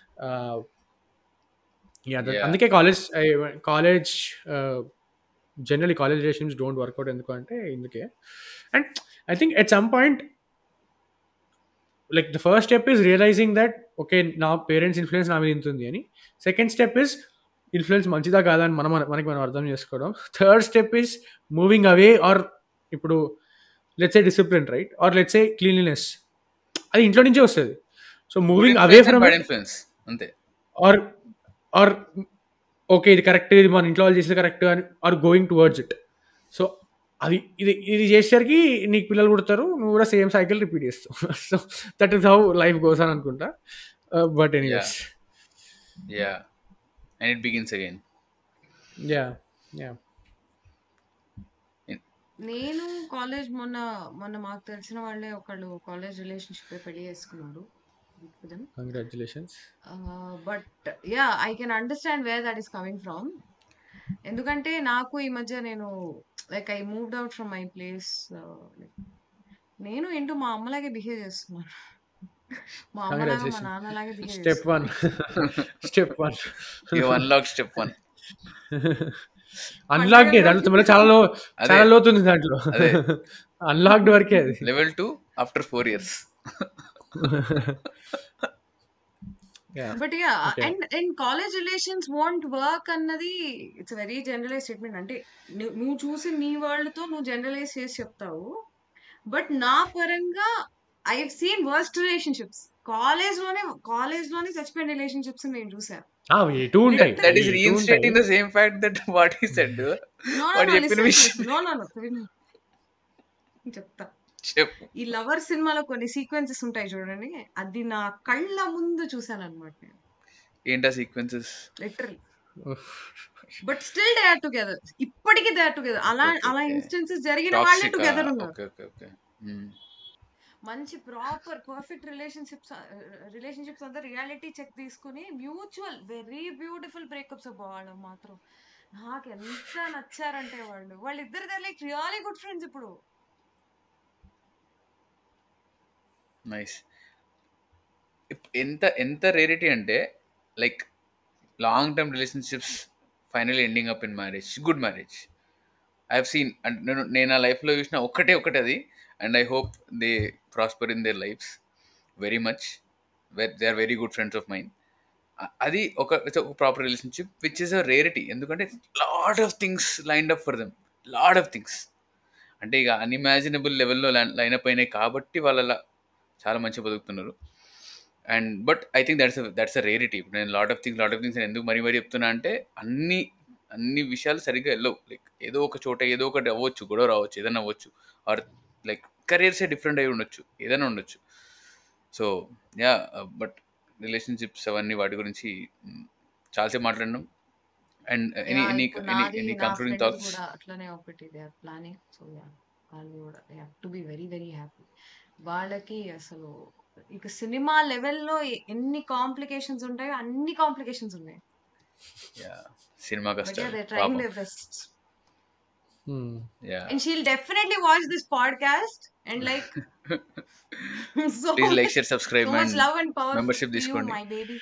Yeah. అందుకే college college generally college relations don't work out ఎందుకు అంటే ఇందుకే and I think at some point like the first step is realising that okay నా పేరెంట్స్ ఇన్ఫ్లుయెన్స్ నా మీద ఇంత ఉంది అని సెకండ్ స్టెప్ ఇస్ ఇన్ఫ్లుయెన్స్ మంచిదా కాదా అని మనం మనకి మనం అర్థం చేసుకోవడం third step is moving away or ఇప్పుడు let's a discipline right or let's a cleanliness అది ఇంట్లో నుంచే వస్తుంది so moving away from bad influence అంతే ఆర్ ఆర్ ఓకే ఇది కరెక్ట్ ఇది మన ఇంట్లో వాళ్ళు చేసేది కరెక్ట్ అని or going towards it so అది ఇది ఇది చేసేసరికి నీకు పిల్లలు పుడతారు నువ్వు కూడా సేమ్ సైకిల్ రిపీట్ చేస్తావు so that is how life goes అని అనుకుంటా but anyways yeah and it begins again yeah yeah నేను కాలేజ్ మొన్న మొన్న మాకు తెలిసిన వాళ్ళే ఒకళ్ళు కాలేజ్ రిలేషన్షిప్ పెళ్లి చేసుకున్నారు congratulations but yeah I can understand where that is coming from ఎందుకంటే నాకు ఈ మధ్య నేను like I moved out from my place నేను ఏంటో మా అమ్మలాగే బిహేవ్ చేస్తున్నాను మా అమ్మలాగా మా Congratulations. నాన్నలాగే behave step one step one you unlock step one unlocked దాంట్లో మళ్ళీ చాలా లో అదే. చాలా లోతుంది దాంట్లో అదే. అన్లాక్డ్ వరకే అది level two after four years Yeah. But yeah Okay. And and college relations want work అన్నది ఇట్స్ వెరీ జనరలైజ్ స్టేట్మెంట్ అంటే నువ్వు నువ్వు చూసి నీ వరల్డ్ తో నువ్వు జనరలైజ్ చేసి చెప్తావు బట్ నా పరంగా I seen worst relationships college లోనే కాలేజ్ లోనే చచ్చిపోయిన రిలేషన్షిప్స్ నేను చూసా ఆ, ఎటు ఉంటాయి దట్ ఈస్ ఎటు రీఇన్స్టేటింగ్ ద ఉంటాయి. Same fact that what he said No, no, వాడు no, చెప్పిన listen, విషయం listen. No, no, no, విను. చెప్తా చెప్పు ఈ లవర్ సినిమాలో కొన్ని సీక్వెన్సెస్ ఉంటాయి చూడండి అది నా కళ్ళ ముందు చూసాను అనమాట నేను ఏంటా sequences literal but still they are together ఇప్పటికీ దే ఆర్ టుగెదర్ అలా Okay, అలా okay. ఇన్స్టెన్సెస్ జరిగిన వాళ్ళే టాక్సిక్ టుగెదర్ ఉన్నారు ఓకే ఓకే ఓకే మంచి ప్రాపర్ పర్ఫెక్ట్ రిలేషన్షిప్స్ రిలేషన్షిప్స్ అంతా రియాలిటీ చెక్ తీసుకుని మ్యూచువల్ వెరీ బ్యూటిఫుల్ బ్రేకప్స్ వాళ్ళు మాత్రం నాకు ఎంత నచ్చారంటే వాళ్ళు వాళ్ళిద్దరు లైక్ రియలీ గుడ్ ఫ్రెండ్స్ ఇప్పుడు నైస్ ఎంత ఎంత రేరిటీ అంటే like long term relationships final ending up in marriage good marriage I have seen అంటే నేను నేను నా లైఫ్లో చూసిన ఒక్కటే ఒకటి అది and I hope they prosper in their lives very much they are very good friends of mind అది ఒక ఒక proper relationship which is a rarity ఎందుకంటే lot of things lined up for them lot of things అంటే ఇక unimaginable లెవెల్లో line up అయినాయి కాబట్టి వాళ్ళ అలా చాలా మంచిగా బతుకుతున్నారు and but I think that's that's a rarity ఇప్పుడు నేను lot of things lot of things ఎందుకు మరీ మరీ చెప్తున్నా అంటే అన్ని అన్ని విషయాలు సరిగ్గా వెళ్ళవు లైక్ ఏదో ఒక చోట ఏదో ఒకటి అవ్వచ్చు గొడవ రావచ్చు ఏదైనా అవ్వచ్చు ఆర్ లైక్ కెరియర్సే డిఫరెంట్ అయి ఉండొచ్చు ఏదైనా ఉండొచ్చు సో యా బట్ రిలేషన్షిప్స్ అవన్నీ వాటి గురించి మ్, చాలాసేపు మాట్లాడినాం అండ్ ఎనీ Yeah, ఎనీ ఇప్పుడు ఎనీ నాది ఎనీ నా కంక్లూడింగ్ ఫ్రెండ్ థాట్స్ కూడా అట్లనే ఒకటి they are planning so yeah వాళ్ళు కూడా to be very very happy వాళ్ళకి అసలు ఇక సినిమా లెవెల్లో ఎన్ని కాంప్లికేషన్స్ ఉంటాయో అన్ని కాంప్లికేషన్స్ ఉన్నాయి యా సినిమా బట్ యా కష్టాలు దే ట్రైంగ్ పాపం they best Hmm. Yeah and she'll definitely watch this podcast and like so please like much, share subscribe so much and love and power membership to you తీసుకోండి. my baby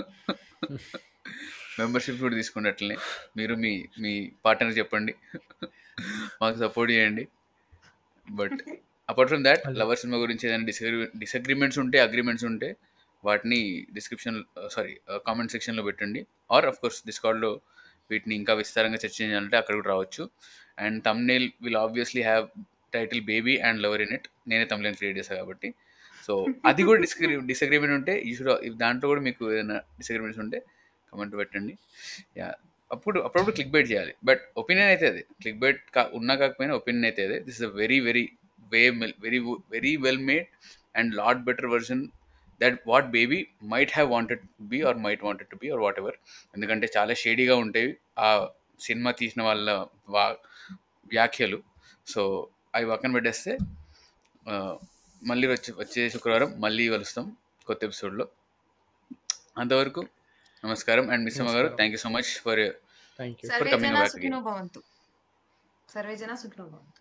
membership కూడా తీసుకోండి అట్లనే మీరు మీ మీ partner చెప్పండి మాకు support చేయండి but apart from that అది. Lover cinema గురించి ఏదైనా డిసగ్రీ డిసగ్రిమెంట్స్ ఉంటే అగ్రిమెంట్స్ ఉంటే వాటిని డిస్క్రిప్షన్ సారీ కామెంట్ సెక్షన్లో పెట్టండి ఆర్ అఫ్ కోర్స్ డిస్కార్డ్లో వీటిని ఇంకా విస్తారంగా చర్చించాలంటే అక్కడ కూడా రావచ్చు and thumbnail will obviously have title baby and lover in it నేనే తమ్నేల్ క్రియేట్ చేశాను కాబట్టి సో అది కూడా డిస్గ్రీ డిసగ్రిమెంట్ ఉంటే ఈ షుడ్ దాంట్లో కూడా మీకు ఏదైనా డిసగ్రిమెంట్స్ ఉంటే కమెంట్ పెట్టండి యా అప్పుడు అప్పుడప్పుడు క్లిక్ బైట్ చేయాలి బట్ ఒపీనియన్ అయితే అది క్లిక్ బైట్ కా ఉన్నా కాకపోయినా ఒపీనియన్ అయితే అదే this is a very very way very very well made and lot better version that what baby might have wanted be or might wanted to be or whatever ఎందుకంటే చాలా షేడీగా ఉంటాయి ఆ cinema తీసిన వాళ్ళ వా వ్యాఖ్యలు సో అవి పక్కన పెట్టేస్తే ఆ, మళ్ళీ వచ్చే వచ్చే శుక్రవారం మళ్ళీ కలుస్తాం కొత్త ఎపిసోడ్లో అంతవరకు నమస్కారం అండ్ మిస్సమ్మ గారు నమస్కారం. Thank you so much for thank you for survey coming జన back again. సుఖినో భవంతు సర్వే జన సుఖినో భవంతు